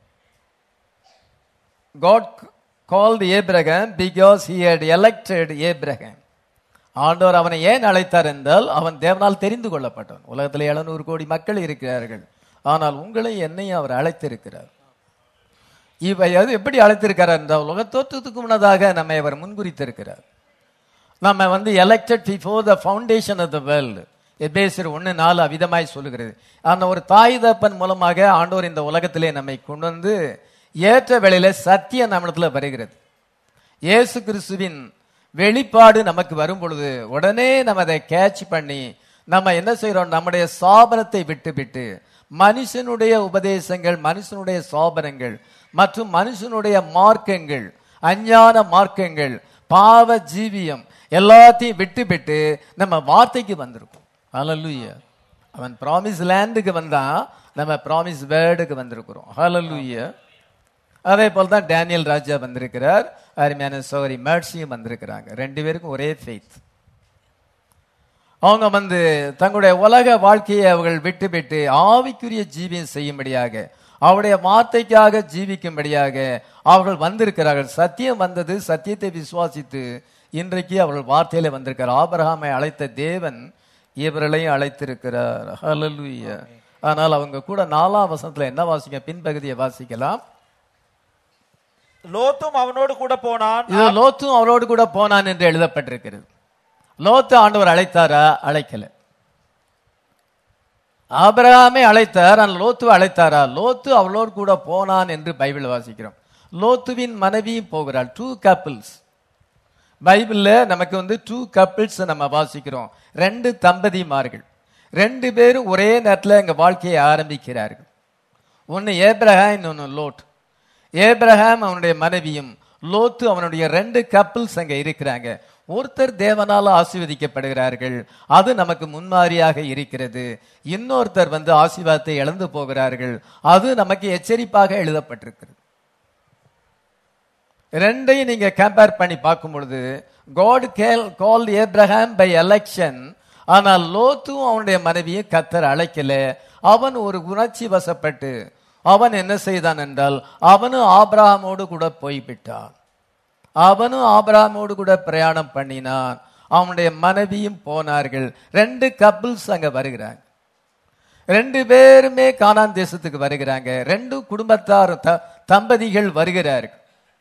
God called Abraham because he had elected Abraham. ஆண்டவர் அவனை ஏன் அழைத்தார் என்றால் அவன் தேவனால் தெரிந்து கொள்ளப்பட்டவன் உலகத்தில் எழுநூறு கோடி மக்கள் இருக்கிறார்கள் ஆனால் உங்களை என்னையும் அவர் அழைத்திருக்கிறார் இவை அது எப்படி அழைத்திருக்கிறார் என்றால் உலக தோற்றத்துக்கு முன்னதாக நம்மை அவர் முன்குறித்திருக்கிறார் நம்ம வந்து elected before the foundation of the world எபேசர் ஒன்று நாலு அவிதமாய் சொல்லுகிறது அந்த ஒரு தாய் தப்பன் மூலமாக ஆண்டவர் இந்த உலகத்திலே நம்மை கொண்டு வந்து ஏற்ற வேளையில சத்தியம் நம்மிடத்துல வருகிறது இயேசு கிறிஸ்துவின் வெளிப்பாடு நமக்கு வரும் பொழுது உடனே நம்ம அதை கேட்ச் பண்ணி நம்ம என்ன செய்றோம் நம்முடைய சாபனத்தை விட்டு விட்டு மனுஷனுடைய உபதேசங்கள் மனுஷனுடைய சாபனங்கள் மற்றும் மனுஷனுடைய மார்க்கங்கள் அஞ்ஞான மார்க்கங்கள் பாவ ஜீவியம் எல்லாத்தையும் விட்டு விட்டு நம்ம வார்த்தைக்கு வந்திருக்கோம் ஹalleluya அவன் ப்ராமிஸ் லேண்டுக்கு வந்தான் நம்ம ப்ராமிஸ் வேர்டுக்கு வந்திருக்கிறோம் ஹalleluya அதே போல தான் டேனியல் ராஜா வந்திருக்கிறார் அருமையான சோரி மேட்சியும் வந்திருக்கிறாங்க ரெண்டு பேருக்கும் ஒரே ஃபெய்த் அவங்க வந்து தங்களுடைய உலக வாழ்க்கையை அவர்கள் விட்டு விட்டு ஆவிக்குரிய ஜீவியம் செய்யும்படியாக அவருடைய வார்த்தைக்காக ஜீவிக்கும்படியாக அவர்கள் வந்திருக்கிறார்கள் சத்தியம் வந்தது சத்தியத்தை விசுவாசித்து இன்றைக்கு அவர்கள் வார்த்தையில வந்திருக்கிறார் ஆபிரகாமை அழைத்த தேவன் இவர்களையும் அழைத்திருக்கிறார் ஹalleluya ஆனால் அவங்க கூட நாலாம் வசனத்துல என்ன வாசிக்க பின்பகுதியை வாசிக்கலாம் லோத்தும் அவனோடு கூட போனான் இது லோத்தும் அவரோடு கூட போனான் என்று எழுதப்பட்டிருக்கிறது லோத்து ஆண்டவர் அழைத்தாரா அழைக்கல ஆபிரகாமை அழைத்தார் ஆனால் லோத்துவை அழைத்தாரா லோத்து அவளோடு கூட போனான் என்று பைபிள் வாசிக்கிறோம் லோத்துவின் மனைவியும் போகிறாள் டூ கப்பிள்ஸ் பைபிள்ல நமக்கு வந்து டூ கப்பிள்ஸ் நம்ம வாசிக்கிறோம் ரெண்டு தம்பதிமார்கள் ரெண்டு பேரும் ஒரே நேரத்தில் எங்க வாழ்க்கையை ஆரம்பிக்கிறார்கள் ஒன்னு ஏப்ரஹாம் இன்னொன்னு லோட் ஏப்ரஹாம் அவனுடைய மனைவியும் லோத்து அவனுடைய ரெண்டு கப்பிள்ஸ் அங்க இருக்கிறாங்க ஒருத்தர் தேவனால ஆசீர்வதிக்கப்படுகிறார்கள் அது நமக்கு முன்மாதிரியாக இருக்கிறது இன்னொருத்தர் வந்து ஆசீர்வாதத்தை இழந்து போகிறார்கள் அது நமக்கு எச்சரிப்பாக எழுதப்பட்டிருக்கிறது ரெண்டையும் நீங்க கம்பேர் பண்ணி பார்க்கும் பொழுது God call call Abraham by election ஆனால் லோத்தும் அவனுடைய மனைவியும் கத்தர் அழைக்கல அவன் ஒரு உணர்ச்சி வசப்பட்டு அவன் என்ன செய்தான் என்றால் அவனும் ஆபிரகாமோடு கூட போய்விட்டான் அவனும் ஆபிரகாமோடு கூட பிரயாணம் பண்ணினான் அவனுடைய மனைவியும் போனார்கள் ரெண்டு கப்பிள்ஸ் அங்க வருகிறாங்க ரெண்டு பேருமே கானான் தேசத்துக்கு வருகிறாங்க ரெண்டு குடும்பத்தார் த- தம்பதிகள் வருகிறார்கள்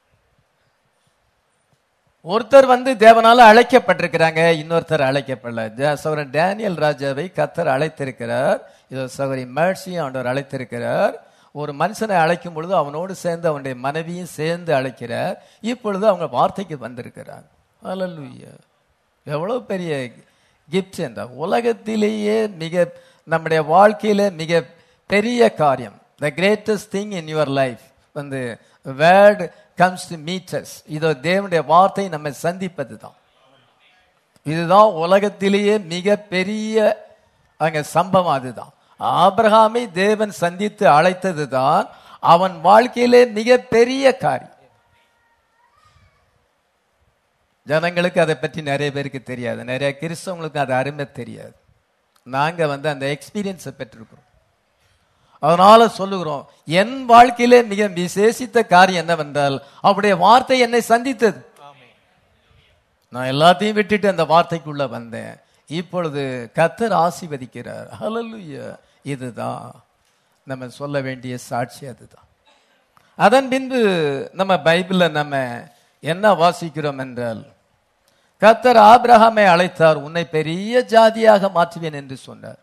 ஒருத்தர் வந்து தேவனால அழைக்கப்பட்டிருக்கிறாங்க இன்னொருத்தர் அழைக்கப்படல ஜ- சகோதரன் டேனியல் ராஜாவை கத்தர் அழைத்திருக்கிறார் இதோ சகோதரி மேர்சி ஆண்டவர் அழைத்திருக்கிறார் ஒரு மனுஷனை அழைக்கும் பொழுது அவனோடு சேர்ந்து அவனுடைய மனைவியும் சேர்ந்து அழைக்கிறார் இப்பொழுது அவங்க வார்த்தைக்கு வந்திருக்கிறார் அல்லூயா எவ்வளவு பெரிய கிஃப்ட் என்ற உலகத்திலேயே மிக நம்முடைய வாழ்க்கையில மிக பெரிய காரியம் the greatest thing in your life வந்து வேர்ட் கம்ஸ் டு மீட்டர்ஸ் இதோ தேவனுடைய வார்த்தை நம்மை சந்திப்பது தான் இதுதான் உலகத்திலேயே மிக பெரிய அங்க சம்பவம் அதுதான் ஆபிரகாமை தேவன் சந்தித்து அழைத்தது தான் அவன் வாழ்க்கையிலே மிக பெரிய காரியம் ஜனங்களுக்கு அதை பற்றி நிறைய பேருக்கு தெரியாது நிறைய கிறிஸ்தவங்களுக்கு அது அருமை தெரியாது நாங்க வந்து அந்த எக்ஸ்பீரியன்ஸை பெற்றிருக்கிறோம் அதனால சொல்லுகிறோம் என் வாழ்க்கையிலே மிக விசேஷித்த காரியம் என்னவென்றால் அவருடைய வார்த்தை என்னை சந்தித்தது நான் எல்லாத்தையும் விட்டுட்டு அந்த வார்த்தைக்குள்ள வந்தேன் இப்பொழுது கத்தர் ஆசீர்வதிக்கிறார் ஹalleluya இதுதான் நம்ம சொல்ல வேண்டிய சாட்சி அதுதான் அதன் பின்பு நம்ம பைபிள்ல நம்ம என்ன வாசிக்கிறோம் என்றால் கத்தர் ஆபிரகாமை அழைத்தார் உன்னை பெரிய ஜாதியாக மாற்றுவேன் என்று சொன்னார்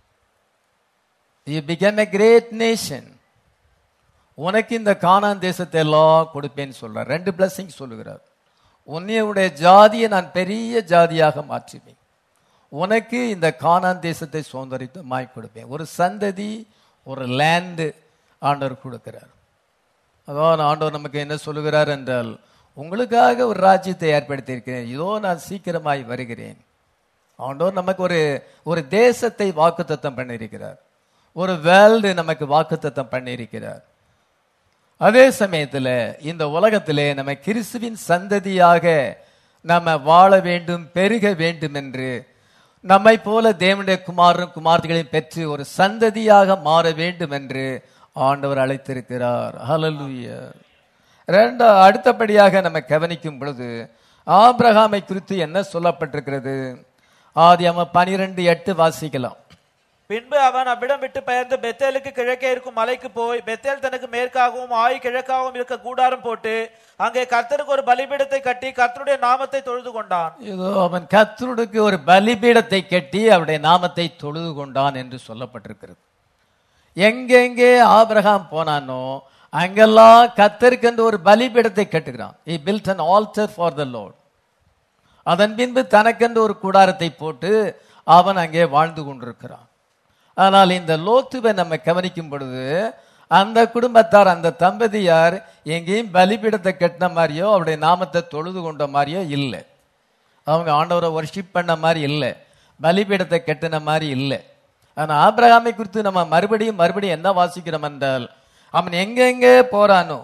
you become a great nation உனக்கு இந்த கானான் தேசத்தை எல்லாம் கொடுப்பேன்னு சொல்றார் ரெண்டு பிளஸிங் சொல்லுகிறார் உன்னையுடைய ஜாதியை நான் பெரிய ஜாதியாக மாற்றுவேன் உனக்கு இந்த கானான் தேசத்தை சுதந்திரித்து மாய் கொடுப்பேன் ஒரு சந்ததி ஒரு லேண்டு ஆண்டவர் கொடுக்கிறார் அதான் ஆண்டவர் நமக்கு என்ன சொல்லுகிறார் என்றால் உங்களுக்காக ஒரு ராஜ்யத்தை ஏற்படுத்தி இருக்கிறேன் இதோ நான் சீக்கிரமாய் வருகிறேன் ஆண்டவர் நமக்கு ஒரு ஒரு தேசத்தை வாக்குத்தத்தம் பண்ணியிருக்கிறார் ஒரு வேர்ல்டு நமக்கு வாக்குத்தத்தம் பண்ணியிருக்கிறார் அதே சமயத்துல இந்த உலகத்திலே நம்ம கிறிஸ்துவின் சந்ததியாக நம்ம வாழ வேண்டும் பெருக வேண்டும் என்று நம்மை போல தேவனுடைய குமாரரும் குமார்த்திகளையும் பெற்று ஒரு சந்ததியாக மாற வேண்டும் என்று ஆண்டவர் அழைத்திருக்கிறார் ஹalleluya ரெண்டா அடுத்தபடியாக நம்ம கவனிக்கும் பொழுது ஆபிரகாமை குறித்து என்ன சொல்லப்பட்டிருக்கிறது ஆதியாம பனிரெண்டு எட்டு வாசிக்கலாம் பின்பு அவன் அவ்விடம் விட்டு பெயர்ந்து பெத்தேலுக்கு கிழக்கே இருக்கும் மலைக்கு போய் பெத்தேல் தனக்கு மேற்காகவும் ஆய் கிழக்காகவும் இருக்க கூடாரம் போட்டு அங்கே கர்த்தருக்கு ஒரு பலிபீடத்தை கட்டி கர்த்தருடைய நாமத்தை தொழுது கொண்டான் இதோ அவன் கர்த்தருக்கு ஒரு பலிபீடத்தை கட்டி அவருடைய நாமத்தை தொழுது கொண்டான் என்று சொல்லப்பட்டிருக்கிறது எங்கெங்கே ஆபிரகாம் போனானோ அங்கெல்லாம் கத்தருக்கு என்று ஒரு பலிபீடத்தை கட்டுகிறான் he built an altar for the lord அதன் பின்பு தனக்கென்று ஒரு கூடாரத்தை போட்டு அவன் அங்கே வாழ்ந்து கொண்டிருக்கிறான் ஆனால் இந்த லோத்துவை நம்ம கவனிக்கும் பொழுது அந்த குடும்பத்தார் அந்த தம்பதியார் எங்கேயும் பலிபீடத்தை கட்டின மாதிரியோ அவருடைய நாமத்தை தொழுது கொண்ட மாதிரியோ இல்லை அவங்க ஆண்டவரை ஒர்ஷிப் பண்ண மாதிரி இல்லை பலிபீடத்தை கட்டின மாதிரி இல்லை ஆனா ஆபிரகாமை குறித்து நம்ம மறுபடியும் மறுபடியும் என்ன வாசிக்கிறோம் என்றால் அவன் எங்கெங்கே போறானோ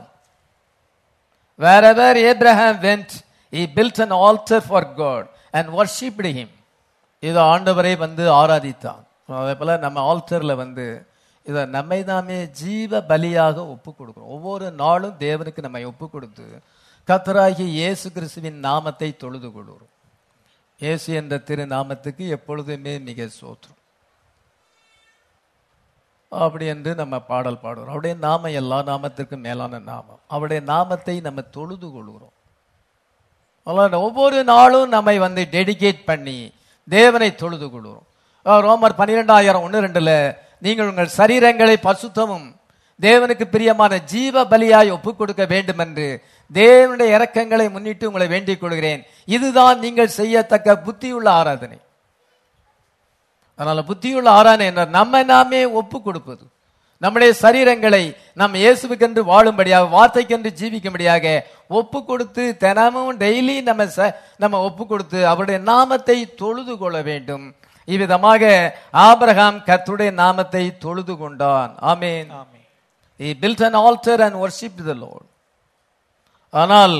wherever Abraham went, he built an altar for God and worshipped him. இது ஆண்டவரை வந்து ஆராதித்தான் அதே போல நம்ம ஆல்டர்ல வந்து இதை நம்மை நாமே ஜீவ பலியாக ஒப்பு கொடுக்கிறோம் ஒவ்வொரு நாளும் தேவனுக்கு நம்மை ஒப்பு கொடுத்து கத்தராகிய இயேசு கிறிஸ்துவின் நாமத்தை தொழுது கொள்கிறோம் இயேசு என்ற திரு நாமத்துக்கு எப்பொழுதுமே மிக சோத்திரம் அப்படி என்று நம்ம பாடல் பாடுறோம் அவருடைய நாமம் எல்லா நாமத்திற்கும் மேலான நாமம் அவருடைய நாமத்தை நம்ம தொழுது கொள்கிறோம் அதனால ஒவ்வொரு நாளும் நம்மை வந்து டெடிகேட் பண்ணி தேவனை தொழுது கொள்கிறோம் அஹ் ரோமர் பன்னிரெண்டாயிரம் ஒன்று ரெண்டுல நீங்கள் உங்கள் சரீரங்களை பசுத்தமும் தேவனுக்கு பிரியமான ஜீவ பலியாய் ஒப்புக் கொடுக்க வேண்டும் என்று தேவனுடைய இரக்கங்களை முன்னிட்டு உங்களை வேண்டிக் கொள்கிறேன் இதுதான் நீங்கள் செய்யத்தக்க புத்தியுள்ள ஆராதனை அதனால புத்தியுள்ள ஆராதனை என்ற நம்ம நாமே ஒப்பு கொடுப்பது நம்முடைய சரீரங்களை நம் இயேசுவுக்கென்று வாழும்படியாக வார்த்தைக்கென்று ஜீவிக்கும்படியாக ஒப்பு கொடுத்து தினமும் டெய்லி நம்ம ச- நம்ம ஒப்பு கொடுத்து அவருடைய நாமத்தை தொழுது கொள்ள வேண்டும் இவ்விதமாக ஆபிரகாம் கர்த்தருடைய நாமத்தை தொழுது கொண்டான் ஆமென் he built an altar and worshipped the lord ஆனால்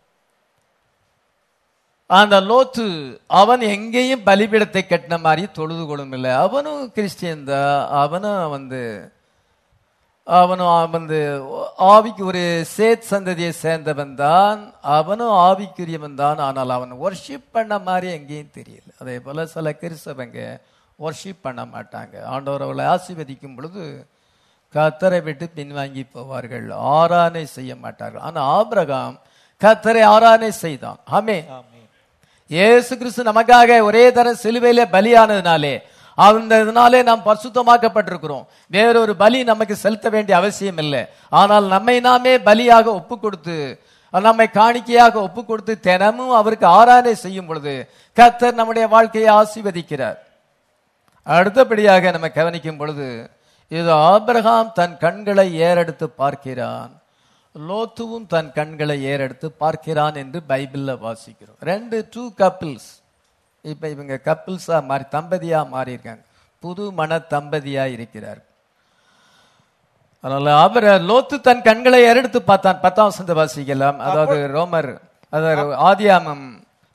அந்த லோத்து அவன் எங்கேயும் பலிபீடத்தை கட்டின மாதிரி தொழுது கொள்ளும் இல்லை அவனும் கிறிஸ்டியன் தான் அவனும் வந்து அவனும் வந்து ஆவிக்கு ஒரு சேத் சந்ததியை சேர்ந்தவன் தான் அவனும் ஆவிக்குரியவன் தான் ஆனால் அவன் ஒர்ஷிப் பண்ண மாதிரி எங்கேயும் தெரியல அதே போல சில கிறிஸ்தவங்க ஒர்ஷிப் பண்ண மாட்டாங்க ஆண்டவர் அவளை ஆசீர்வதிக்கும் பொழுது கத்தரை விட்டு பின்வாங்கி போவார்கள் ஆராதனை செய்ய மாட்டார்கள் ஆனா ஆபிரகாம் கத்தரை ஆராதனை செய்தான் ஆமே இயேசு கிறிஸ்து நமக்காக ஒரே தரம் சிலுவையிலே பலியானதுனாலே அந்த இதனாலே நாம் பரிசுத்தமாக்கப்பட்டிருக்கிறோம் வேறொரு பலி நமக்கு செலுத்த வேண்டிய அவசியம் இல்லை ஆனால் நம்மை நாமே பலியாக ஒப்பு கொடுத்து நம்மை காணிக்கையாக ஒப்பு கொடுத்து தினமும் அவருக்கு ஆராதனை செய்யும் பொழுது கர்த்தர் நம்முடைய வாழ்க்கையை ஆசீர்வதிக்கிறார் அடுத்தபடியாக நம்ம கவனிக்கும் பொழுது இது ஆபிரகாம் தன் கண்களை ஏறெடுத்து பார்க்கிறான் லோத்துவும் தன் கண்களை ஏறெடுத்து பார்க்கிறான் என்று பைபிள்ல வாசிக்கிறோம் ரெண்டு டூ கப்பிள்ஸ் இப்ப இவங்க கப்பிள்ஸா மாறி தம்பதியா மாறி இருக்காங்க புது மன தம்பதியா இருக்கிறார் அதனால அவர் லோத்து தன் கண்களை ஏறெடுத்து பார்த்தான் பத்தாம் வசந்த வாசிக்கலாம் அதாவது ரோமர் அதாவது ஆதியாமம்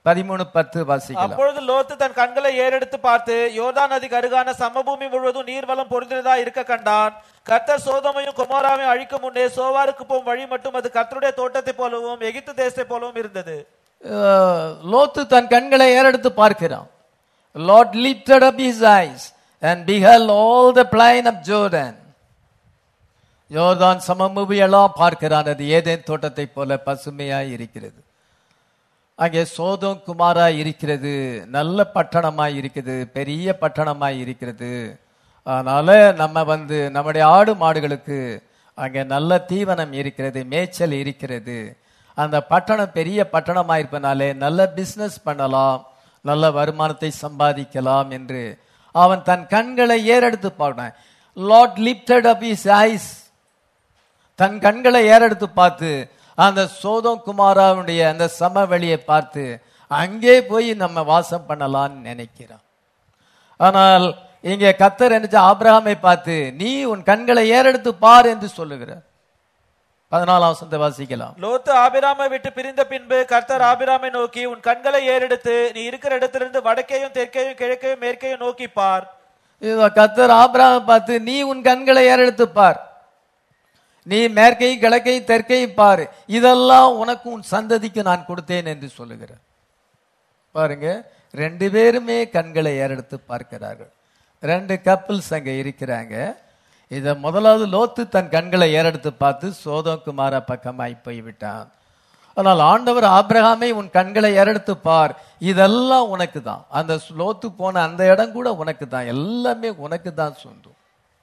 பதிமூணு பத்து வாசிக்கலாம் அப்பொழுது லோத்து தன் கண்களை ஏறெடுத்து பார்த்து யோர்தான் நதிக்கு அருகான சமபூமி முழுவதும் நீர்வளம் பொருந்தினதா இருக்க கண்டான் கர்த்தர் சோதமையும் குமாராவையும் அழிக்கும் முன்னே சோவாருக்கு போகும் வழி மட்டும் அது கர்த்தருடைய தோட்டத்தை போலவும் எகிப்து தேசத்தை போலவும் இருந்தது அஹ், லோத்து தன் கண்களை ஏறெடுத்து பார்க்கிறான் Lot lifted up his eyes and beheld all the plain of Jordan யோர்தான் சமபூமி எல்லாம் பார்க்கிறான் அது ஏதேன் தோட்டத்தை போல பசுமையாய் இருக்கிறது அங்கே சோதம் குமாரா இருக்கிறது நல்ல பட்டணமாய் இருக்குது பெரிய பட்டணமாய் இருக்கிறது அதனால நம்ம வந்து நம்முடைய ஆடு மாடுகளுக்கு அங்கே நல்ல தீவனம் இருக்கிறது மேய்ச்சல் இருக்கிறது அந்த பட்டணம் பெரிய பட்டணமா இருப்பனாலே நல்ல பிசினஸ் பண்ணலாம் நல்ல வருமானத்தை சம்பாதிக்கலாம் என்று அவன் தன் கண்களை ஏறெடுத்து பார்த்தான் Lot lifted up his eyes தன் கண்களை ஏறெடுத்து பார்த்து அந்த சோதம் குமாராவுடைய அந்த சமவெளியை பார்த்து அங்கே போய் நம்ம வாசம் பண்ணலாம்னு நினைக்கிறான் ஆனால் இங்கே கத்தர் என்ன ஆபிரகாமை பார்த்து நீ உன் கண்களை ஏறெடுத்து பார் என்று சொல்லுகிறார் பதினாலாம் வசனத்தை வாசிக்கலாம் லோத்து ஆபிராமை விட்டு பிரிந்த பின்பு கர்த்தர் ஆபிராமை நோக்கி உன் கண்களை ஏறெடுத்து நீ இருக்கிற இடத்திலிருந்து வடக்கையும் தெற்கையும் கிழக்கையும் மேற்கையும் நோக்கி பார் இதோ கத்தர் ஆபிரகாமை பார்த்து நீ உன் கண்களை ஏறெடுத்து பார் நீ மேற்கையும் கிழக்கையும் தெற்கையும் பாரு இதெல்லாம் உனக்கு உன் சந்ததிக்கு நான் கொடுத்தேன் என்று சொல்லுகிறார் பாருங்க ரெண்டு பேருமே கண்களை ஏறெடுத்து பார்க்கிறார்கள் ரெண்டு கப்பிள்ஸ் அங்க இருக்கிறாங்க இத முதலாவது லோத்து தன் கண்களை ஏறெடுத்து பார்த்து சோதம் குமார பக்கமாய் போய்விட்டான் ஆனால் ஆண்டவர் ஆபிரகாமை உன் கண்களை ஏறெடுத்து பார் இதெல்லாம் உனக்கு தான் அந்த லோத்து போன அந்த இடம் கூட உனக்கு தான் எல்லாமே உனக்கு தான் சொந்தம்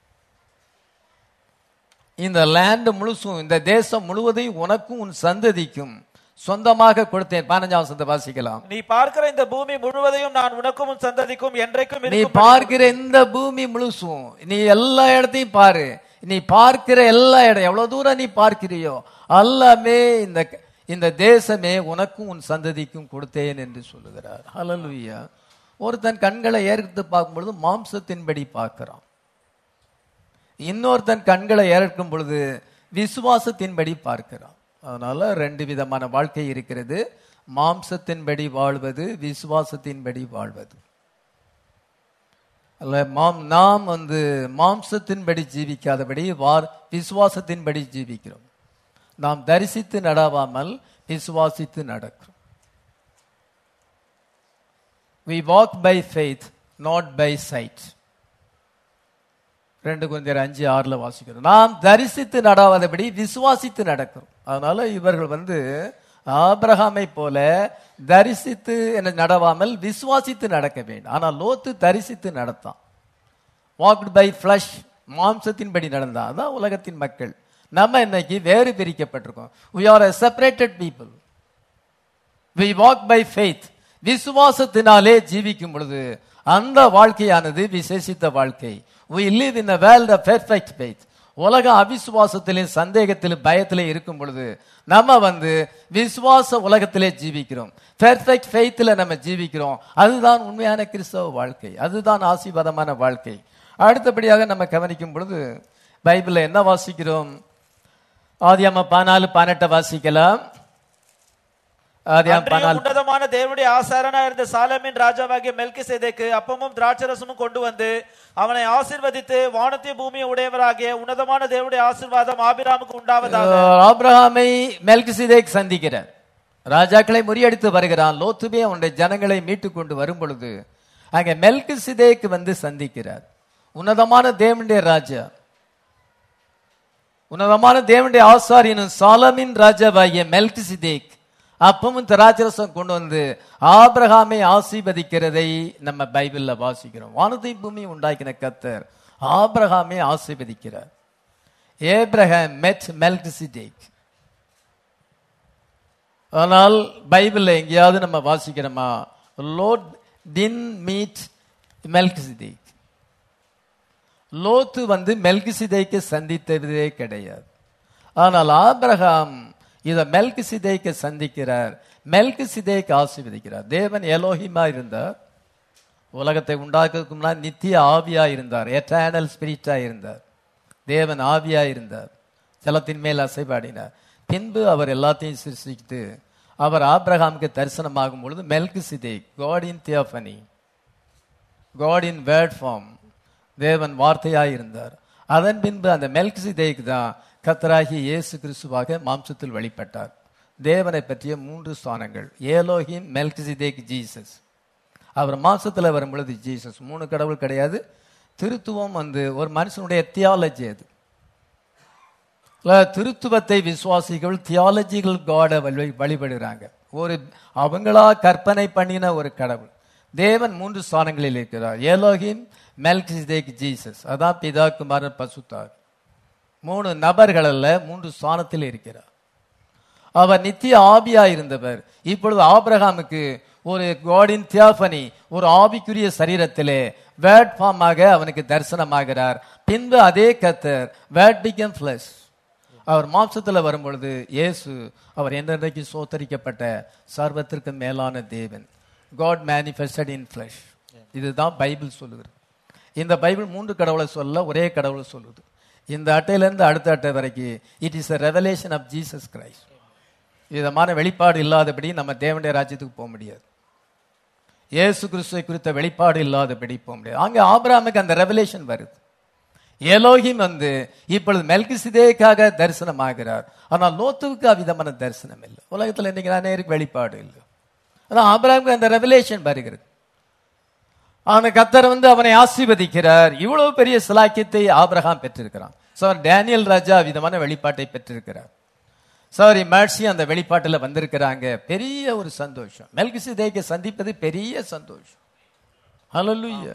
இந்த லேண்ட் முழுசும் இந்த தேசம் முழுவதையும் உனக்கும் உன் சந்ததிக்கும் சொந்தமாக கொடுத்தேன் பதினஞ்சாம் வசனத்தை வாசிக்கலாம் நீ பார்க்கிற இந்த பூமி முழுவதையும் நான் உனக்கும் உன் சந்ததிக்கும் என்றைக்கும் நீ இருக்கும் பார்க்கிற இந்த பூமி முழுசும் நீ எல்லா இடத்தையும் பாரு நீ பார்க்கிற எல்லா இடம் எவ்வளவு தூரம் நீ பார்க்கிறியோ எல்லாமே இந்த இந்த தேசமே உனக்கும் உன் சந்ததிக்கும் கொடுத்தேன் என்று சொல்லுகிறார் ஹalleluya ஒருத்தன் கண்களை ஏறிட்டு பார்க்கும் பொழுது மாம்சத்தின்படி பார்க்கிறான் இன்னொருத்தன் கண்களை ஏற்கும் பொழுது விசுவாசத்தின்படி பார்க்கிறான் அதனால ரெண்டு விதமான வாழ்க்கை இருக்கிறது மாம்சத்தின்படி வாழ்வது விசுவாசத்தின்படி வாழ்வது அல்ல மாம் நாம் வந்து மாம்சத்தின்படி ஜீவிக்காதபடி வார் விசுவாசத்தின்படி ஜீவிக்கிறோம் நாம் தரிசித்து நடாவாமல் விசுவாசித்து நடக்கிறோம் we walk by faith not by sight ரெண்டு கொஞ்சம் அஞ்சு ஆறுல வாசிக்கிறோம் நாம் தரிசித்து நடாதபடி விசுவாசித்து நடக்கிறோம் அதனால இவர்கள் வந்து ஆபிரகாமை போல தரிசித்து என்ன நடவாமல் விசுவாசித்து நடக்க வேண்டும் ஆனால் லோத்து தரிசித்து நடத்தான் வாக்டு பை ஃபிளஷ் மாம்சத்தின்படி நடந்தான் அதான் உலகத்தின் மக்கள் நம்ம இன்னைக்கு வேறு பிரிக்கப்பட்டிருக்கோம் we are a separated people we walk by faith விசுவாசத்தினாலே ஜீவிக்கும் பொழுது அந்த வாழ்க்கையானது விசேஷித்த வாழ்க்கை we live in a world of perfect faith உலகம் அவிசுவாசத்திலும் சந்தேகத்திலும் பயத்திலே இருக்கும் பொழுது நம்ம வந்து விசுவாச உலகத்திலே ஜீவிக்கிறோம் பெர்ஃபெக்ட் ஃபெய்த்தில் நம்ம ஜீவிக்கிறோம் அதுதான் உண்மையான கிறிஸ்தவ வாழ்க்கை அதுதான் ஆசீர்வாதமான வாழ்க்கை அடுத்தபடியாக நம்ம கவனிக்கும் பொழுது பைபிள்ல என்ன வாசிக்கிறோம் ஆதியாம பதினாலு பதினெட்டை வாசிக்கலாம் ஆதியாம அன்றியும் பதினாலு உன்னதமான தேவனுடைய ஆசாரனா இருந்த சாலமின் ராஜாவாகிய மெல்கிசேதேக்கு அப்பமும் திராட்சரசமும் கொண்டு வந்து அவனை ஆசீர்வதித்து வானத்தையும் பூமியும் உடையவராகிய உன்னதமான தேவனுடைய ஆசீர்வாதம் ஆபிராமுக்கு உண்டாவதாக ஆபிரகாமை மெல்கிசிதேக் சந்திக்கிறார் ராஜாக்களை முறியடித்து வருகிறான் லோத்துமே அவனுடைய ஜனங்களை மீட்டு கொண்டு வரும் பொழுது அங்கே மெல்கிசிதேக் வந்து சந்திக்கிறார் உன்னதமான தேவனுடைய ராஜா உன்னதமான தேவனுடைய ஆசாரியனும் சாலமின் ராஜாவாகிய மெல்கிசிதேக் அப்பமும் திராட்சரசம் கொண்டு வந்து ஆபிரகாமை ஆசீர்வதிக்கிறதை நம்ம பைபிள்ல வாசிக்கிறோம் வானத்தை பூமி உண்டாக்கின கத்தர் ஆபிரகாமை ஆசீர்வதிக்கிறார் ஏப்ரஹாம் மெட் மெல்கிசிடேக் ஆனால் பைபிள்ல எங்கேயாவது நம்ம வாசிக்கிறோமா லோட் டின் மீட் மெல்கிசிடேக் லோத்து வந்து மெல்கிசிதேக்கு சந்தித்ததே கிடையாது ஆனால் ஆபிரகாம் இத மெல்கிசிதேக்கு சந்திக்கிறார் மெல்கிசிதேக்கு ஆசீர்வதிக்கிறார் தேவன் எலோஹிமா இருந்தார் உலகத்தை உண்டாக்குறதுக்கு முன்னாடி நித்திய ஆவியா இருந்தார் எட்டர்னல் ஸ்பிரிட்டா இருந்தார் தேவன் ஆவியா இருந்தார் ஜலத்தின் மேல் அசைபாடினார் பின்பு அவர் எல்லாத்தையும் சிருஷ்டித்து அவர் ஆபிரகாமுக்கு தரிசனமாகும் பொழுது மெல்கு சிதே God in theophany God in word form தேவன் வார்த்தையாய் இருந்தார் அதன் பின்பு அந்த மெல்கு சிதேக்கு தான் கத்தராகி இயேசு கிறிஸ்துவாக மாம்சத்தில் வெளிப்பட்டார் தேவனை பற்றிய மூன்று ஸ்தானங்கள் ஏலோஹிம் மெல்கு ஜீசஸ் அவர் மாம்சத்தில் வரும் பொழுது ஜீசஸ் மூணு கடவுள் கிடையாது திருத்துவம் வந்து ஒரு மனுஷனுடைய தியாலஜி அது இல்ல, திருத்துவத்தை விசுவாசிகள் தியாலஜிக்கல் காடை வழிபடுகிறாங்க ஒரு அவங்களா கற்பனை பண்ணின ஒரு கடவுள் தேவன் மூன்று ஸ்தானங்களில் இருக்கிறார் ஏலோகிம் மெல்கிசேக் ஜீசஸ் அதான் பிதா குமாரன் பசுத்தார் மூணு நபர்கள் அல்ல மூன்று ஸ்தானத்தில் இருக்கிறார் அவர் நித்திய ஆவியா இருந்தவர் இப்பொழுது ஆபிரகாமுக்கு ஒரு காடின் தியாபனி ஒரு ஆவிக்குரிய சரீரத்திலே வேர்ட் ஃபார்மாக அவனுக்கு தரிசனமாகிறார் பின்பு அதே கத்தர் வேர்ட் பிகம் ஃபிளஷ் அவர் மாம்சத்தில் வரும்பொழுது இயேசு அவர் என்றைக்கு சோத்தரிக்கப்பட்ட சர்வத்திற்கு மேலான தேவன் காட் மேனிஃபெஸ்டட் இன் ஃபிளஷ் இதுதான் பைபிள் சொல்லுகிறது இந்த பைபிள் மூன்று கடவுளை சொல்ல ஒரே கடவுளை சொல்லுது இந்த அட்டையிலிருந்து அடுத்த அட்டை வரைக்கும் it is a revelation of Jesus Christ விதமான வெளிப்பாடு இல்லாதபடி நம்ம தேவனுடைய ராஜ்யத்துக்கு போக முடியாது இயேசு கிறிஸ்துவை குறித்த வெளிப்பாடு இல்லாதபடி போக முடியாது அங்கே ஆபிரகாமுக்கு அந்த ரெவலேஷன் வருது எலோகிம் வந்து இப்பொழுது மெல்கிசிதேக்காக தரிசனமாகிறார் ஆனால் லோத்துவுக்கு அவ்விதமான தரிசனம் இல்லை உலகத்தில் இன்னைக்கு நேருக்கு வெளிப்பாடு இல்லை அதான் ஆபிரகாமுக்கு அந்த ரெவலேஷன் வருகிறது அவனை கத்தர் வந்து அவனை ஆசீர்வதிக்கிறார் இவ்வளவு பெரிய சிலாக்கியத்தை ஆபிரகாம் பெற்றிருக்கிறான் சார் டேனியல் ராஜா விதமான வெளிப்பாட்டை பெற்றிருக்கிறார் சாரி மேட்சி அந்த வெளிப்பாட்டில் வந்திருக்கிறாங்க பெரிய ஒரு சந்தோஷம் மெல்கிசிதேக்கை சந்திப்பது பெரிய சந்தோஷம் ஹalleluya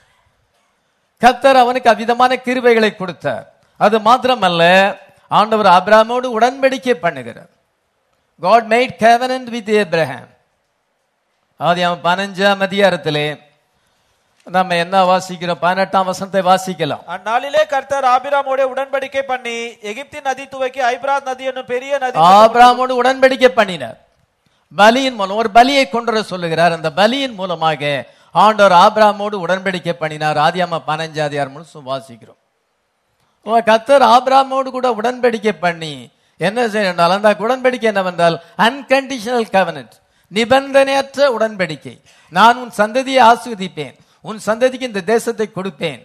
கத்தர் அவனுக்கு அவ்விதமான கிருபைகளை கொடுத்தார் அது மாத்திரமல்ல ஆண்டவர் ஆபிரகாமோடு உடன்படிக்கை பண்ணுகிறார் God made covenant with Abraham ஆதி அவன் பதினஞ்சாம் அதிகாரத்திலே நம்ம என்ன வாசிக்கிறோம் பதினெட்டாம் வசனத்தை வாசிக்கலாம் அந்நாளிலே கர்த்தர் ஆபிராமோட உடன்படிக்கை பண்ணி எகிப்தின் நதி துவக்கி ஐபிராத் நதி என்னும் பெரிய நதி ஆபிரகாமோடு உடன்படிக்கை பண்ணினார் பலியின் மூலம் ஒரு பலியை கொண்டு வர சொல்லுகிறார் அந்த பலியின் மூலமாக ஆண்டவர் ஆபிரகாமோடு உடன்படிக்கை பண்ணினார் ஆதியாம பதினஞ்சாதியார் முழுசும் வாசிக்கிறோம் ஓ, கர்த்தர் ஆபிரகாமோடு கூட உடன்படிக்கை பண்ணி என்ன செய்யணும் அந்த உடன்படிக்கை என்னவென்றால் அன்கண்டிஷனல் கவனட் நிபந்தனையற்ற உடன்படிக்கை நான் உன் சந்ததியை ஆஸ்வதிப்பேன் உன் சந்ததிக்கு இந்த தேசத்தை கொடுப்பேன்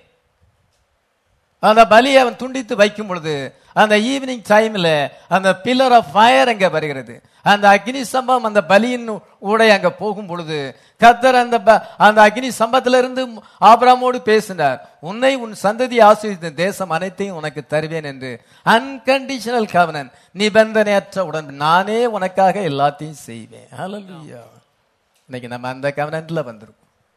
அந்த பலியை அவன் துண்டித்து வைக்கும் பொழுது அந்த ஈவினிங் டைம்ல அந்த பில்லர் ஆஃப் ஃபயர் அங்க வருகிறது அந்த அக்னி சம்பம் அந்த பலியின் ஊடை அங்க போகும் பொழுது கத்தர் அந்த ப- அந்த அக்னி சம்பத்திலிருந்து ஆபிராமோடு பேசினார் உன்னை உன் சந்ததி ஆசிரியத்த தேசம் அனைத்தையும் உனக்கு தருவேன் என்று அன்கண்டிஷனல் கவனன் நிபந்தனையற்ற உடன் நானே உனக்காக எல்லாத்தையும் செய்வேன் ஹalleluya இன்னைக்கு நம்ம அந்த கவனன்ட்ல வந்திருக்கோம்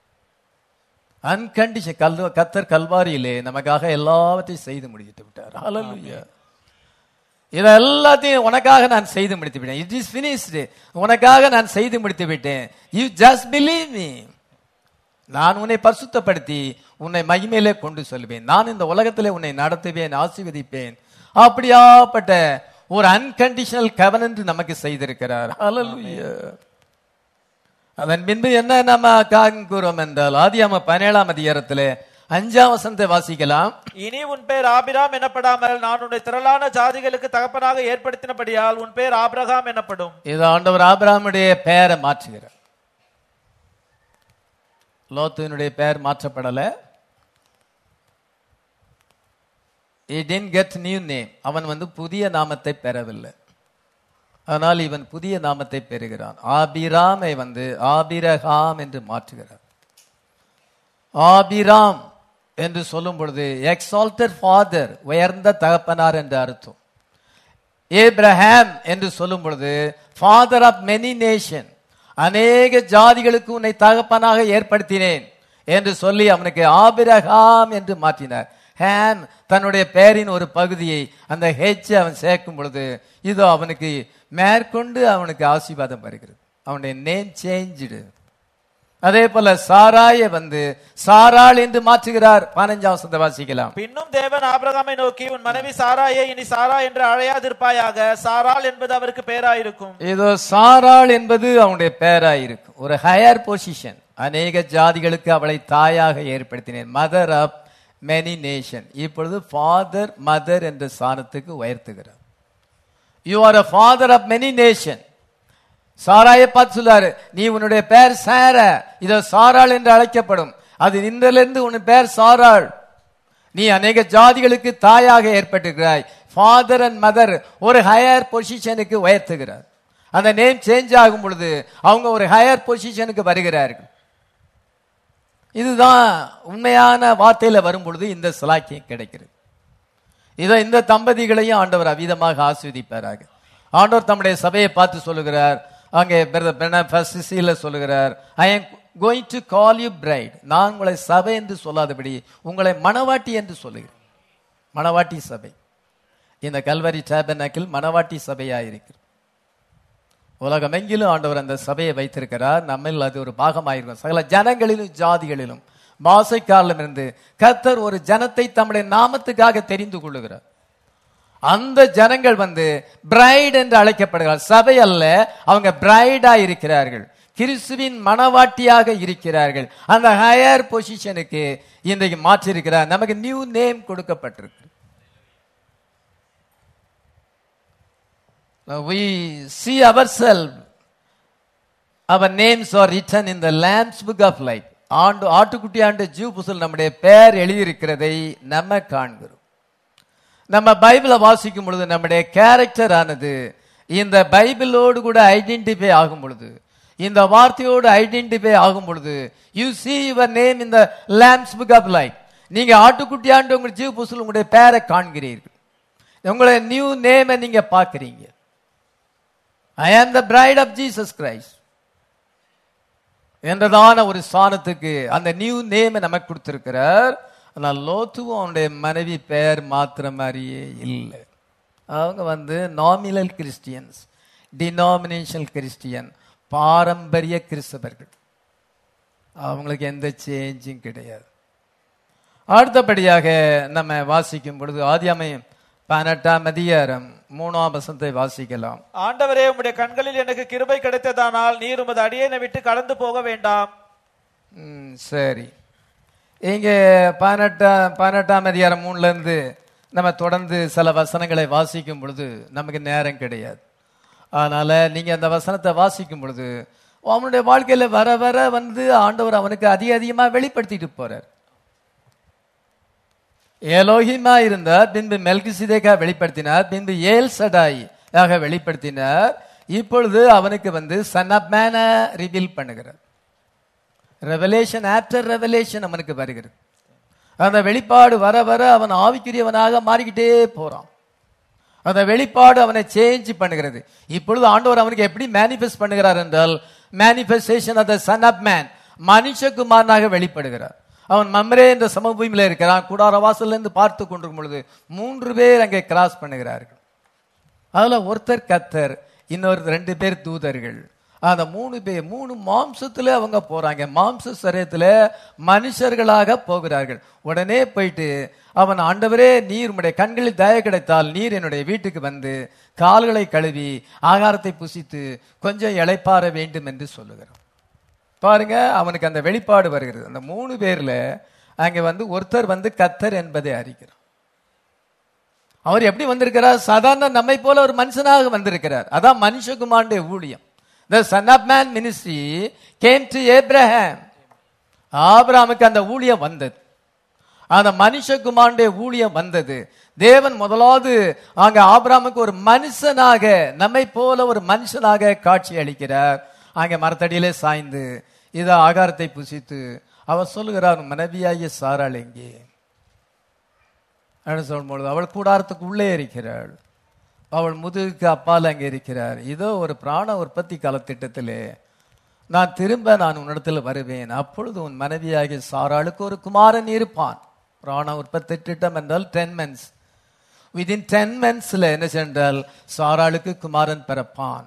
அன்கண்டிஷன் கல் கத்தர் கல்வாரியிலே நமக்காக எல்லாவற்றையும் செய்து முடித்து விட்டார் ஹalleluya இதை எல்லாத்தையும் உனக்காக நான் செய்து முடித்து விட்டேன் இட் இஸ் finished உனக்காக நான் செய்து முடித்து விட்டேன் யூ ஜஸ்ட் பிலீவ் மீ நான் உன்னை பரிசுத்தப்படுத்தி உன்னை மகிமையிலே கொண்டு செல்வேன் நான் இந்த உலகத்திலே உன்னை நடத்துவேன் ஆசீர்வதிப்பேன் அப்படியாப்பட்ட ஒரு அன்கண்டிஷனல் கவனன்று நமக்கு செய்திருக்கிறார் ஹalleluya அதன் பின்பு என்ன நம்ம கூறுவோம் என்றால் ஆதியாம பதினேழாம் அதிகாரத்திலே அஞ்சாம் வசனத்தை வாசிக்கலாம் இனி உன் பேர் ஆபிராம் எனப்படாமல் நான் உன்னை திரளான ஜாதிகளுக்கு தகப்பனாக ஏற்படுத்தினபடியால் உன் பேர் ஆபிரகாம் எனப்படும் இது ஆண்டவர் ஆபிரகாமுடைய பெயரை மாற்றுகிறார் லோத்துவினுடைய பெயர் மாற்றப்படல he didn't get new name அவன் வந்து புதிய நாமத்தை பெறவில்லை ஆனால் இவன் புதிய நாமத்தை பெறுகிறான் ஆபிராமை வந்து ஆபிரகாம் என்று மாற்றுகிறார் ஆபிராம் என்று சொல்லும் பொழுது எக்ஸால்டட் ஃபாதர் உயர்ந்த தகப்பனார் என்று அர்த்தம் ஏப்ரஹாம் என்று சொல்லும் பொழுது ஃபாதர் ஆஃப் மெனி நேஷன் அநேக ஜாதிகளுக்கு உன்னை தகப்பனாக ஏற்படுத்தினேன் என்று சொல்லி அவனுக்கு ஆபிரகாம் என்று மாற்றினார் ஹேம் தன்னுடைய பெயரின் ஒரு பகுதியை அந்த ஹெச் அவன் சேர்க்கும் பொழுது இதோ அவனுக்கு மேற்கொண்டு அவனுக்கு ஆசீர்வாதம் வருகிறது அவனுடைய நேம் சேஞ்சு அதே போல சாராய வந்து சாராள் என்று மாற்றுகிறார் பதினஞ்சாம் வசனத்தை வாசிக்கலாம் பின்னும் தேவன் ஆபிரகாமை நோக்கி உன் மனைவி சாராயே இனி சாரா என்று அழையாதிருப்பாயாக சாராள் என்பது அவருக்கு பேராயிருக்கும் இதோ சாராள் என்பது அவனுடைய பெயராய் இருக்கும் ஒரு ஹையர் பொசிஷன் அநேக ஜாதிகளுக்கு அவளை தாயாக ஏற்படுத்தினேன் மதர் ஆஃப் மெனி நேஷன் இப்பொழுது ஃபாதர் மதர் என்ற ஸ்தானத்துக்கு உயர்த்துகிறார் you are a father of many nation சாராயை பார்த்து சொல்றாரு நீ உன்னுடைய பெயர் சார இதோ சாராள் என்று அழைக்கப்படும் அது நின்றிலிருந்து உன் பெயர் சாராள் நீ அநேக ஜாதிகளுக்கு தாயாக ஏற்பட்டிருக்கிறாய் ஃபாதர் அண்ட் மதர் ஒரு ஹையர் பொசிஷனுக்கு உயர்த்துகிறார் அந்த நேம் சேஞ்ச் ஆகும் பொழுது அவங்க ஒரு ஹையர் பொசிஷனுக்கு வருகிறார்கள் இதுதான் உண்மையான வார்த்தையில வரும் பொழுது இந்த சிலாக்கியம் கிடைக்கிறது இதோ இந்த தம்பதிகளையும் ஆண்டவர் அவிதமாக ஆஸ்வதிப்பாராக ஆண்டவர் தம்முடைய சபையை பார்த்து சொல்லுகிறார் அங்கே ஃபர்ஸ்ட் சொல்லுகிறார் I am going to call you bride நான் உங்களை சபை என்று சொல்லாதபடி உங்களை மணவாட்டி என்று சொல்லுகிறேன் மணவாட்டி சபை இந்த கல்வரி டேபனாக்கில் மணவாட்டி சபையாயிருக்கிறது உலகமெங்கிலும் ஆண்டவர் அந்த சபையை வைத்திருக்கிறார் நம்மில் அது ஒரு பாகமாயிருக்கும் சகல ஜனங்களிலும் ஜாதிகளிலும் பாசைக்காலம் இருந்து கர்த்தர் ஒரு ஜனத்தை தம்முடைய நாமத்துக்காக தெரிந்து கொள்ளுகிறார் அந்த ஜனங்கள் வந்து பிரைட் என்று அழைக்கப்படுகிறார் சபை அல்ல அவங்க பிரைடா இருக்கிறார்கள் கிறிஸ்துவின் மணவாட்டியாக இருக்கிறார்கள் அந்த ஹையர் பொசிஷனுக்கு இன்றைக்கு மாற்றிருக்கிறார் நமக்கு நியூ நேம் கொடுக்கப்பட்டிருக்கு Now we see ourselves, our names are written in the Lamb's Book of Life. ஆண்டு ஆட்டுக்குட்டி ஆண்டு ஜீவ புசல் நம்முடைய பெயர் எழுதியிருக்கிறதை நம்ம காண்கிறோம் நம்ம பைபிளை வாசிக்கும் பொழுது நம்முடைய கேரக்டர் ஆனது இந்த பைபிளோடு கூட ஐடென்டிஃபை ஆகும் பொழுது இந்த வார்த்தையோடு ஐடென்டிஃபை ஆகும் பொழுது you see your name in the lamps book of life நீங்க ஆட்டுக்குட்டி ஆண்டு உங்கள் ஜீவ புசல் உங்களுடைய பெயரை காண்கிறீர்கள் உங்களுடைய நியூ நேமை நீங்க பார்க்கிறீங்க I am the bride of Jesus Christ என்றதான ஒரு ஸ்தானத்துக்கு அந்த நியூ நேமை நமக்கு கொடுத்திருக்கிறார் ஆனால் லோத்துவும் அவனுடைய மனைவி பெயர் மாத்திர மாதிரியே இல்லை அவங்க வந்து நாமினல் கிறிஸ்டியன்ஸ் டினாமினேஷனல் கிறிஸ்டியன் பாரம்பரிய கிறிஸ்தவர்கள் அவங்களுக்கு எந்த சேஞ்சும் கிடையாது அடுத்தபடியாக நம்ம வாசிக்கும் பொழுது ஆதியாமயம் பதினெட்டாம் அதிகாரம் மூணாம் வசனத்தை வாசிக்கலாம் ஆண்டவரே உம்முடைய கண்களில் எனக்கு கிருபை கிடைத்ததானால் நீர் உமது அடியேனை விட்டு கடந்து போக வேண்டாம் ம், சரி இங்கே பதினெட்டாம் பதினெட்டாம் அதிகாரம் மூணுல இருந்து நம்ம தொடர்ந்து சில வசனங்களை வாசிக்கும் பொழுது நமக்கு நேரம் கிடையாது அதனால நீங்க அந்த வசனத்தை வாசிக்கும் பொழுது அவனுடைய வாழ்க்கையில வர வர வந்து ஆண்டவர் அவனுக்கு அதிக அதிகமா வெளிப்படுத்திட்டு போறார் ஏலோகிமா இருந்தார் பின்பு மெல்கிசிதேக்கா வெளிப்படுத்தினார் பின்பு ஏல் சடாய் ஆக வெளிப்படுத்தினார் இப்பொழுது அவனுக்கு வந்து சன் ஆப் மேன ரிவீல் பண்ணுகிறார் ரெவலேஷன் ஆஃப்டர் ரெவலேஷன் அவனுக்கு வருகிறது அந்த வெளிப்பாடு வர வர அவன் ஆவிக்குரியவனாக மாறிக்கிட்டே போறான் அந்த வெளிப்பாடு அவனை சேஞ்ச் பண்ணுகிறது இப்பொழுது ஆண்டவர் அவனுக்கு எப்படி மேனிஃபெஸ்ட் பண்ணுகிறார் என்றால் manifestation of the son of man மனுஷகுமாரனாக வெளிப்படுகிறார் அவன் மம்ரே என்ற சமபூமியில இருக்கிறான் கூடார வாசல்ல இருந்து பார்த்து கொண்டிருக்கும் பொழுது மூன்று பேர் அங்கே கிராஸ் பண்ணுகிறார்கள் அதுல ஒருத்தர் கத்தர் இன்னொரு ரெண்டு பேர் தூதர்கள் அந்த மூணு பேர் மூணு மாம்சத்துல அவங்க போறாங்க மாம்ச சரீரத்துல மனுஷர்களாக போகிறார்கள் உடனே போயிட்டு அவன் ஆண்டவரே நீர் உம்முடைய கண்களில் தய கிடைத்தால் நீர் என்னுடைய வீட்டுக்கு வந்து கால்களை கழுவி ஆகாரத்தை புசித்து கொஞ்சம் இளைப்பாற வேண்டும் என்று சொல்லுகிறான் பாருங்க அவனுக்கு அந்த வெளிப்பாடு வருகிறது அந்த மூணு பேர்ல அங்க வந்து ஒருத்தர் வந்து கத்தர் என்பதை அறிகிறான் அவர் எப்படி வந்திருக்கிறார் சாதாரண நம்மை போல ஒரு மனுஷனாக வந்திருக்கிறார் அதான் மனுஷகுமாருடைய ஊழியம் the son of man ministry came to Abraham ஆபிரகாமுக்கு அந்த ஊழியம் வந்தது அந்த மனுஷகுமாருடைய ஊழியம் வந்தது தேவன் முதலாவது அங்க ஆபிரகாமுக்கு ஒரு மனுஷனாக நம்மை போல ஒரு மனுஷனாக காட்சி அளிக்கிறார் அங்க மரத்தடியிலே சாய்ந்து இத ஆகாரத்தை புசித்து அவர் சொல்லுகிறார் "உன் மனைவியாகிய சாராள் எங்கே அப்படின்னு சொல்லும்பொழுது அவள் கூடாரத்துக்கு உள்ளே இருக்கிறாள் அவள் முதுகுக்கு அப்பால் அங்கே இருக்கிறார் இதோ ஒரு பிராண உற்பத்தி காலத்திட்டத்திலே நான் திரும்ப நான் உன்னிடத்தில் வருவேன் அப்பொழுது உன் மனைவியாகிய சாராளுக்கு ஒரு குமாரன் இருப்பான் பிராண உற்பத்தி திட்டம் என்றால் டென் மந்த்ஸ் விதின் டென் மந்த்ஸ்ல என்ன சென்றால் சாராளுக்கு குமாரன் பிறப்பான்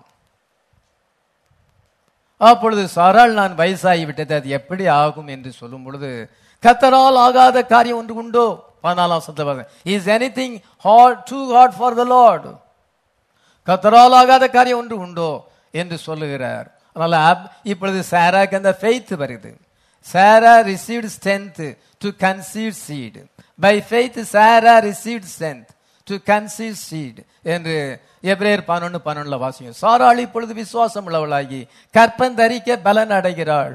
அப்பொழுது சாராள் நான் வயசாகி விட்டது அது எப்படி ஆகும் என்று சொல்லும் பொழுது கத்தரால் ஆகாத காரியம் ஒன்று உண்டோ பதினாலாம் சத்தம் is any thing hard too hard for the lord கத்தரால் ஆகாத காரியம் ஒன்று உண்டோ என்று சொல்லுகிறார் அதனால ஆப்- இப்பொழுது சாராக்கு அந்த ஃபெய்த் வருது Sarah received strength to conceive seed by faith Sarah received strength to conceive seed என்று எப்ரேயர் பதினொன்று பன்னெண்டுல வாசிக்கும் சாராள் இப்பொழுது விசுவாசம் உள்ளவளாகி கற்பந்தரிக்க பலன் அடைகிறாள்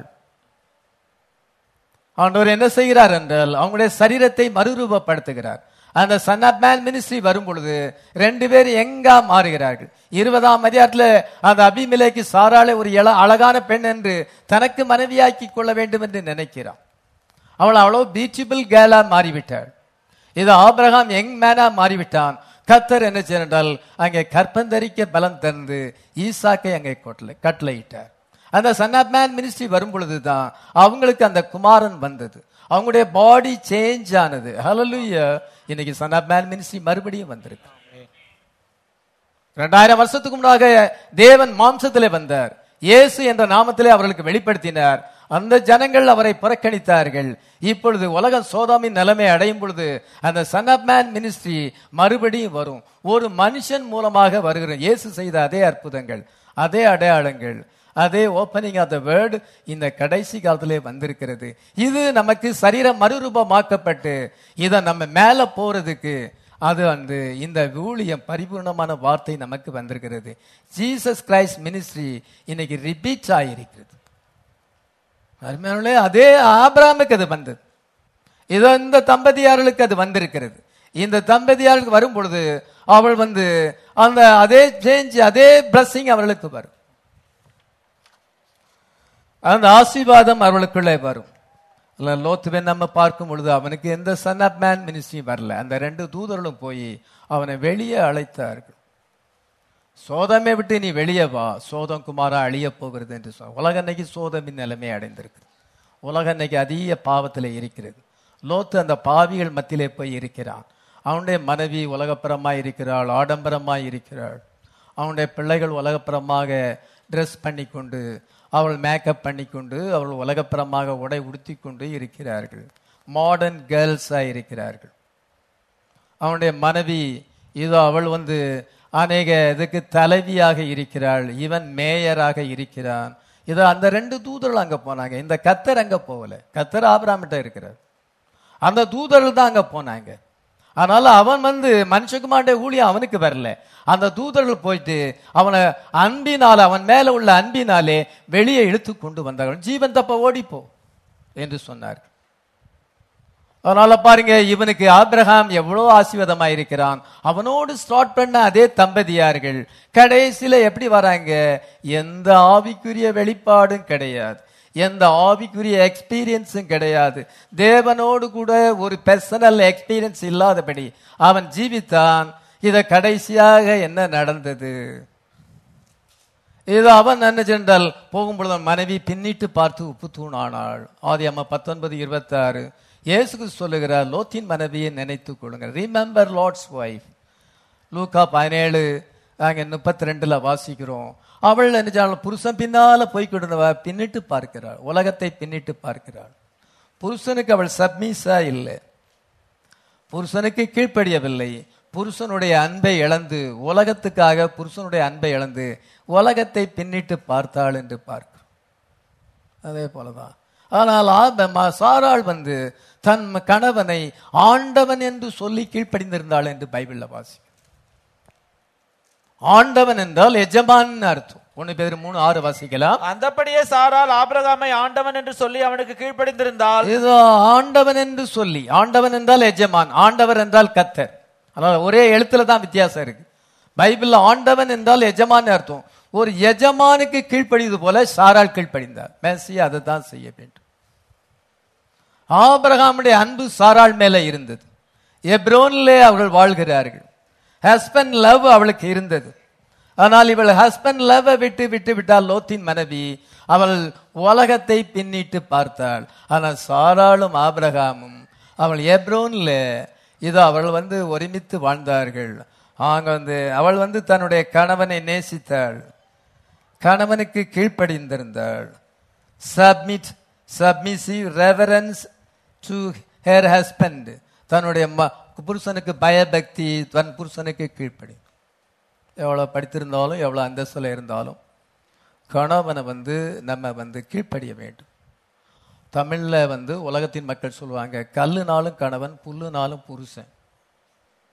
ஆண்டவர் என்ன செய்கிறார் என்றால் அவங்களுடைய சரீரத்தை மறுரூபப்படுத்துகிறார் அந்த சன் ஆப் மேன் மினிஸ்ட்ரி வரும் பொழுது ரெண்டு பேர் எங்கா மாறுகிறார்கள் இருபதாம் அதிகாரத்துல அந்த அபிமிலேக்கு சாராளை ஒரு இள அழகான பெண் என்று தனக்கு மனைவியாக்கி கொள்ள வேண்டும் என்று நினைக்கிறான் அவள் அவ்வளவு பீச்சிபிள் கேலா மாறிவிட்டாள் இது ஆபிரகாம் யங் மேனா மாறிவிட்டான் கத்தர் என்ன செய்தால் அங்கே கற்பந்தரிக்க பலம் தந்து ஈசாக்கை அங்கே கொட்டலை கட்டளையிட்டார் அந்த சன் ஆப் மேன் மினிஸ்ட்ரி வரும் பொழுதுதான் அவங்களுக்கு அந்த குமாரன் வந்தது அவங்களுடைய பாடி சேஞ்ச் ஆனது ஹalleluya இன்னைக்கு சன் ஆப் மேன் மினிஸ்ட்ரி மறுபடியும் வந்திருக்கு ரெண்டாயிரம் வருஷத்துக்கு முன்னாக தேவன் மாம்சத்திலே வந்தார் இயேசு என்ற நாமத்திலே அவர்களுக்கு வெளிப்படுத்தினார் அந்த ஜனங்கள் அவரை புறக்கணித்தார்கள் இப்பொழுது உலகம் சோதாமின் நிலைமை அடையும் பொழுது அந்த சன் ஆப் மேன் மினிஸ்ட்ரி மறுபடியும் வரும் ஒரு மனுஷன் மூலமாக வருகிற இயேசு செய்த அதே அற்புதங்கள் அதே அடையாளங்கள் அதே ஓப்பனிங் ஆஃப் த வேர்டு இந்த கடைசி காலத்திலே வந்திருக்கிறது இது நமக்கு சரீரம் மறுரூபமாக்கப்பட்டு இதை நம்ம மேல போறதுக்கு அது வந்து இந்த ஊழியம் பரிபூர்ணமான வார்த்தை நமக்கு வந்திருக்கிறது ஜீசஸ் கிரைஸ்ட் மினிஸ்ட்ரி இன்னைக்கு ரிப்பீட் ஆகியிருக்கிறது அருமையானவர்களே, அதே ஆபிரகாமுக்கு அது வந்தது இதோ இந்த தம்பதியார்களுக்கு அது வந்திருக்கிறது இந்த தம்பதியாருக்கு வரும் பொழுது அவள் வந்து அந்த அதே சேஞ்ச் அதே blessing அவர்களுக்கு வரும் அந்த ஆசீர்வாதம் அவர்களுக்குள்ளே வரும் இல்ல, லோத்துவை நம்ம பார்க்கும் பொழுது அவனுக்கு எந்த சன் ஆப் மேன் மினிஸ்ட்ரி வரல அந்த ரெண்டு தூதர்களும் போய் அவனை வெளியே அழைத்தார்கள் சோதமை விட்டு நீ வெளியே வா சோதம் குமாரா அழிய போகிறது என்று சொல் உலக அன்னைக்கு சோதமின் நிலைமை அடைந்திருக்கு உலக அன்னைக்கு அதிக பாவத்தில் இருக்கிறது லோத்து அந்த பாவிகள் மத்தியிலே போய் இருக்கிறான் அவனுடைய மனைவி உலகப்புறமாய் இருக்கிறாள் ஆடம்பரமாய் இருக்கிறாள் அவனுடைய பிள்ளைகள் உலகப்புறமாக ட்ரெஸ் பண்ணிக்கொண்டு அவள் மேக்கப் பண்ணிக்கொண்டு அவள் உலகப்புறமாக உடை உடுத்தி கொண்டு இருக்கிறார்கள் மாடர்ன் கேர்ள்ஸாக இருக்கிறார்கள் அவனுடைய மனைவி இதோ அவள் வந்து அநேக இதுக்கு தலைவியாக இருக்கிறாள் இவன் மேயராக இருக்கிறான் இதோ அந்த ரெண்டு தூதர்கள் அங்க போனாங்க இந்த கத்தர் அங்க போகல கத்தர் ஆபிராமிட்ட இருக்கிறார் அந்த தூதர்கள் தான் அங்க போனாங்க அதனால அவன் வந்து மனுஷகுமாருடைய ஊழியம் அவனுக்கு வரல அந்த தூதர்கள் போயிட்டு அவனை அன்பினால் அவன் மேல உள்ள அன்பினாலே வெளியே இழுத்து கொண்டு வந்தார்கள் ஜீவன் தப்ப ஓடிப்போ என்று சொன்னார்கள் அதனால பாருங்க இவனுக்கு ஆபிரகாம் எவ்வளவு ஆசீர்வாதமா இருக்கிறான் அவனோடு ஸ்டார்ட் பண்ண அதே தம்பதியார்கள் கடைசியில எப்படி வராங்க எந்த ஆவிக்குரிய வெளிப்பாடும் கிடையாது எந்த ஆவிக்குரிய எக்ஸ்பீரியன்ஸும் கிடையாது தேவனோடு கூட ஒரு பர்சனல் எக்ஸ்பீரியன்ஸ் இல்லாதபடி அவன் ஜீவித்தான் இத கடைசியாக என்ன நடந்தது இது அவன் என்ன சென்றால் போகும்பொழுது அவன் மனைவி பின்னிட்டு பார்த்து உப்பு தூணானாள் ஆதி அம்மா பத்தொன்பது இருபத்தி ஆறு இயேசுக்கு சொல்லுகிறார் லோத்தின் மனைவியை நினைத்துக் கொள்ளுங்கள் ரிமெம்பர் லார்ட்ஸ் ஒய்ஃப் லூக்கா பதினேழு நாங்க முப்பத்தி ரெண்டுல வாசிக்கிறோம் அவள் என்ன செய்றாள்? புருஷன் பின்னால போய்கிட்டு பின்னிட்டு பார்க்கிறாள் உலகத்தை பின்னிட்டு பார்க்கிறாள் புருஷனுக்கு அவள் சப்மீஸா இல்லை புருஷனுக்கு கீழ்ப்படியவில்லை புருஷனுடைய அன்பை இழந்து உலகத்துக்காக புருஷனுடைய அன்பை இழந்து உலகத்தை பின்னிட்டு பார்த்தாள் என்று பார்க்கிறோம் அதே போலதான் ஆனால் ஆப- ம- சாராள் வந்து தன் கணவனை ஆண்டவன் என்று சொல்லி கீழ்ப்படிந்திருந்தாள் என்று பைபிள்ல வாசி ஆண்டவன் என்றால் எஜமான் அர்த்தம் ஒன்னு பேர் மூணு ஆறு வாசிக்கலாம் அந்தப்படியே சாரால் ஆபிரகாமை ஆண்டவன் என்று சொல்லி அவனுக்கு கீழ்ப்படிந்திருந்தால் இதோ ஆண்டவன் என்று சொல்லி ஆண்டவன் என்றால் எஜமான் ஆண்டவர் என்றால் கத்தர் அதனால ஒரே எழுத்துல தான் வித்தியாசம் இருக்கு பைபிள்ல ஆண்டவன் என்றால் எஜமான் அர்த்தம் ஒரு எஜமானுக்கு கீழ்ப்படிவது போல சாராள் கீழ்ப்படிந்தார் மேசி அதை தான் செய்ய வேண்டும் ஆபிரகாமுடைய அன்பு சாராள் மேல இருந்தது எப்ரோனிலே அவர்கள் வாழ்கிறார்கள் ஹஸ்பண்ட் லவ் அவளுக்கு இருந்தது ஆனால் இவள் ஹஸ்பண்ட் லவ் விட்டு விட்டு விட்டால் லோத்தின் மனைவி அவள் உலகத்தை பின்னிட்டு பார்த்தாள் ஆனால் சாராளும் ஆபிரகாமும் அவள் எப்ரோன்ல இதோ அவள் வந்து ஒருமித்து வாழ்ந்தார்கள் அங்க வந்து அவள் வந்து தன்னுடைய கணவனை நேசித்தாள் கணவனுக்கு கீழ்ப்படிந்திருந்தாள் submit submissive reverence to her husband தன்னுடைய ம- புருஷனுக்கு பயபக்தி தன் புருஷனுக்கு கீழ்ப்படி எவ்வளோ படித்திருந்தாலும் எவ்வளோ அந்தஸ்தில் இருந்தாலும் கணவனை வந்து நம்ம வந்து கீழ்ப்படிய வேண்டும் தமிழில் வந்து உலகத்தின் மக்கள் சொல்லுவாங்க கல்லுனாலும் கணவன் புல்லுனாலும் புருஷன்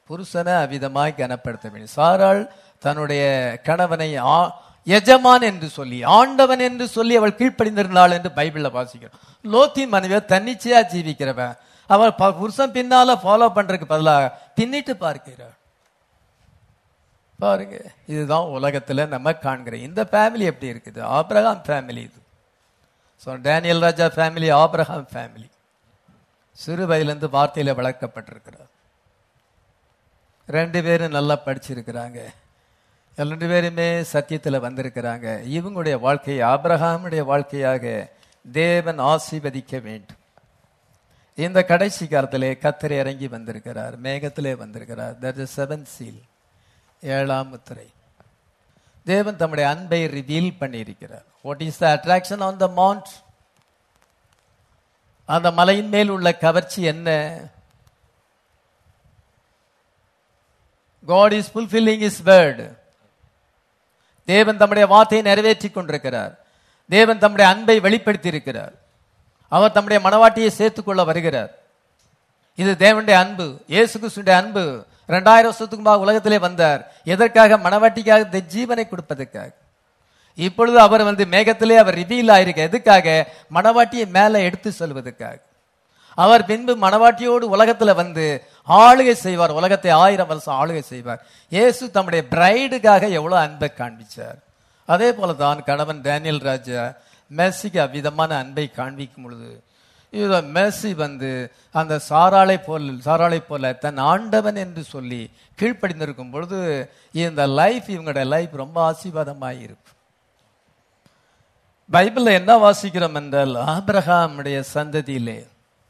புருஷனை அவ்விதமாய் கனப்படுத்த வேண்டும் சாராள் தன்னுடைய கணவனை ஆ- எஜமான் என்று சொல்லி ஆண்டவன் என்று சொல்லி அவள் கீழ்ப்படிந்திருந்தாள் என்று பைபிள்ல வாசிக்கிறோம் லோத்தின் மனைவியை தன்னிச்சையா ஜீவிக்கிறவன் அவள் ப- புருஷன் பின்னால ஃபாலோ பண்றதுக்கு பதிலாக பின்னிட்டு பார்க்கிறாள் பாருங்க இதுதான் உலகத்துல நம்ம காண்கிற இந்த ஃபேமிலி எப்படி இருக்குது ஆபிரகாம் ஃபேமிலி இது so Daniel Raja family Abraham family சிறு வயதிலிருந்து வார்த்தையில வளர்க்கப்பட்டிருக்கிறார் ரெண்டு பேரும் நல்லா படிச்சிருக்கிறாங்க ரெண்டு பேருமே சத்தியத்துல வந்திருக்கிறாங்க இவங்களுடைய வாழ்க்கையை ஆபிரகாமுடைய வாழ்க்கையாக தேவன் ஆசீர்வதிக்க வேண்டும் இந்த கடைசி காலத்திலே கத்தர் இறங்கி வந்திருக்கிறார் மேகத்திலே வந்திருக்கிறார் தட் இஸ் செவன் சீல் ஏழாம் முத்திரை தேவன் தம்முடைய அன்பை ரிவீல் பண்ணியிருக்கிறார் what is the attraction on the mount அந்த மலையின் மேல் உள்ள கவர்ச்சி என்ன God is fulfilling his word தேவன் தம்முடைய வார்த்தையை நிறைவேற்றிக் கொண்டிருக்கிறார் தேவன் தம்முடைய அன்பை வெளிப்படுத்தி இருக்கிறார் அவர் தம்முடைய மனவாட்டியை சேர்த்துக்கொள்ள வருகிறார் இது தேவனுடைய அன்பு இயேசு கிறிஸ்துடைய அன்பு ரெண்டாயிரம் வருஷத்துக்கு முன்பாக உலகத்திலே வந்தார் எதற்காக மனவாட்டிக்காக த- ஜீவனை கொடுப்பதற்காக இப்பொழுது அவர் வந்து மேகத்திலே அவர் ரிவீல் ஆயிருக்க எதுக்காக மனவாட்டியை மேலே எடுத்து செல்வதற்காக அவர் பின்பு மனவாட்டியோடு உலகத்துல வந்து ஆளுகை செய்வார் உலகத்தை ஆயிரம் வருஷம் ஆளுகை செய்வார் இயேசு தம்முடைய பிரைடுக்காக எவ்வளவு அன்பை காண்பிச்சார் அதே போல தான் கணவன் டேனியல் ராஜா மெர்சிக்கு அவ்விதமான அன்பை காண்பிக்கும் பொழுது இத மெர்சி வந்து அந்த சாராளை போல் சாராளை போல தன் ஆண்டவன் என்று சொல்லி கீழ்ப்படிந்திருக்கும் பொழுது இந்த லைஃப் இவங்களுடைய லைஃப் ரொம்ப ஆசீர்வாதமாய் இருக்கும் பைபிள்ல என்ன வாசிக்கிறோம் என்றால் ஆபிரகாமுடைய சந்ததியிலே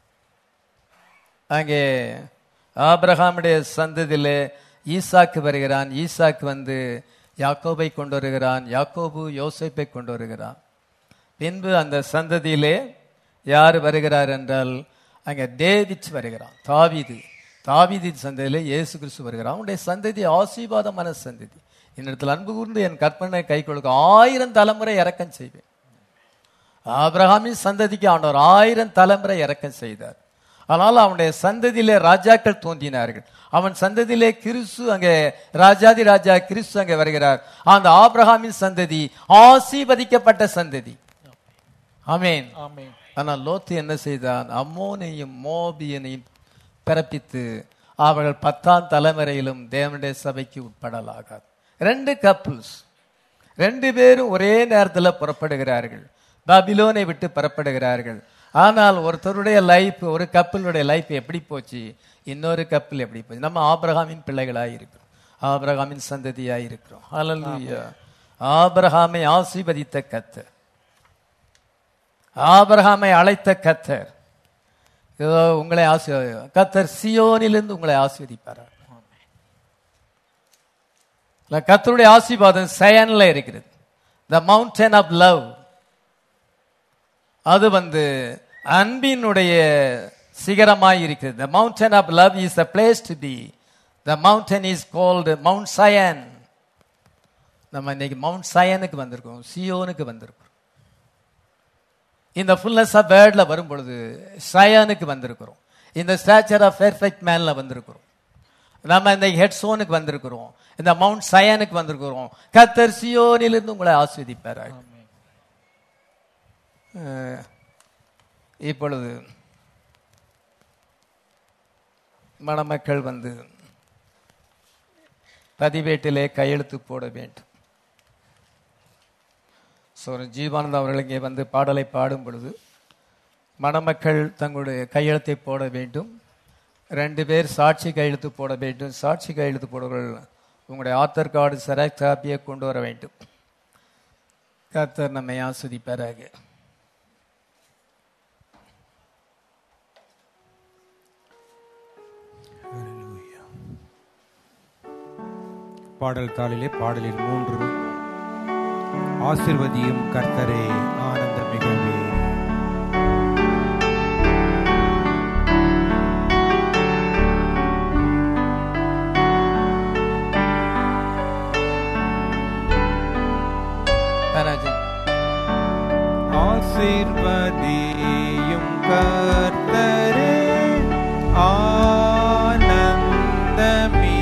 அங்கே ஆபிரகாமுடைய சந்ததியிலே ஈசாக்கு வருகிறான் ஈசாக்கு வந்து யாக்கோபை கொண்டு வருகிறான் யாக்கோபு யோசேப்பை கொண்டு வருகிறான் பின்பு அந்த சந்ததியிலே யார் வருகிறார் என்றால் அங்கே டேவிட் வருகிறான் தாவீது தாவீது சந்ததியிலே இயேசு கிறிஸ்து வருகிறான் அவனுடைய சந்ததி ஆசீர்வாதமான சந்ததி என்னிடத்தில் அன்பு கூர்ந்து என் கற்பனை கை கொடுக்க ஆயிரம் தலைமுறை இறக்கம் செய்வேன் ஆபிரகாமின் சந்ததிக்கு ஆண்டவர் ஆயிரம் தலைமுறை இறக்கம் செய்தார் ஆனால் அவனுடைய சந்ததியிலே ராஜாக்கள் தோன்றினார்கள் அவன் சந்ததியிலே கிறிஸ்து அங்கே ராஜாதி ராஜா கிறிஸ்து அங்கே வருகிறார் அந்த ஆபிரகாமின் சந்ததி ஆசீர்வதிக்கப்பட்ட சந்ததி ஆமென் ஆனால் லோத்து என்ன செய்தான் அம்மோனையும் மோபியனையும் பிறப்பித்து அவர்கள் பத்தாம் தலைமுறையிலும் தேவனுடைய சபைக்கு உட்படலாகாது ரெண்டு கப்புள்ஸ் ரெண்டு பேரும் ஒரே நேரத்தில் புறப்படுகிறார்கள் பாபிலோனை விட்டு புறப்படுகிறார்கள் ஆனால் ஒருத்தருடைய லைஃப் ஒரு கப்பலுடைய லைஃப் எப்படி போச்சு இன்னொரு கப்பல் எப்படி போச்சு நம்ம ஆபிரகாமின் பிள்ளைகளாய் இருக்கிறோம் ஆபிரகாமின் சந்ததியாய் இருக்கிறோம் ஹalleluya ஆபிரகாமை ஆசீர்வதித்த கத்தர் ஆபிரகாமை அழைத்த கத்தர் இதோ உங்களை ஆசி கத்தர் சியோனிலிருந்து உங்களை ஆசீர்வதிப்பார் கத்தருடைய ஆசீர்வாதம் சயன்ல இருக்கிறது த மவுண்டன் ஆஃப் லவ் அது வந்து அன்பினுடைய சிகரமாய் இருக்கிறது the mountain of love is the place to be the mountain is called mount Zion நம்ம இன்னைக்கு மவுண்ட் சயனுக்கு வந்திருக்கோம் சியோனுக்கு வந்திருக்கோம் இந்த ஃபுல்னஸ் ஆஃப் வேர்ட்ல வரும் பொழுது சயானுக்கு வந்திருக்கிறோம் இந்த ஸ்டாச்சர் ஆஃப் பெர்ஃபெக்ட் மேன்ல வந்திருக்கிறோம் நம்ம இந்த ஹெட் சோனுக்கு வந்திருக்கிறோம் இந்த மவுண்ட் சயானுக்கு வந்திருக்கிறோம் கத்தர் சியோனிலிருந்து உங்களை ஆஸ்வதிப்பார் இப்பொழுது மணமக்கள் வந்து பதிவேட்டிலே கையெழுத்து போட வேண்டும் ஸோ ஜீவானந்த அவர்கள் இங்கே வந்து பாடலை பாடும் பொழுது மணமக்கள் தங்களுடைய கையெழுத்தை போட வேண்டும் ரெண்டு பேர் சாட்சி கையெழுத்து போட வேண்டும் சாட்சி கையெழுத்து போடுவர்கள் உங்களுடைய ஆத்தர் கார்டு செராக்ஸ் காப்பியை கொண்டு வர வேண்டும் கர்த்தர் நம்மை ஆஸ்வதிப்பாராக பாடல் தாளிலே பாடலில் மூன்று ஆசிர்வதியும் கர்த்தரே ஆனந்த மிகவே தனாஜி ஆசிர்வதியும் கர்த்தரே ஆனந்தமிகவே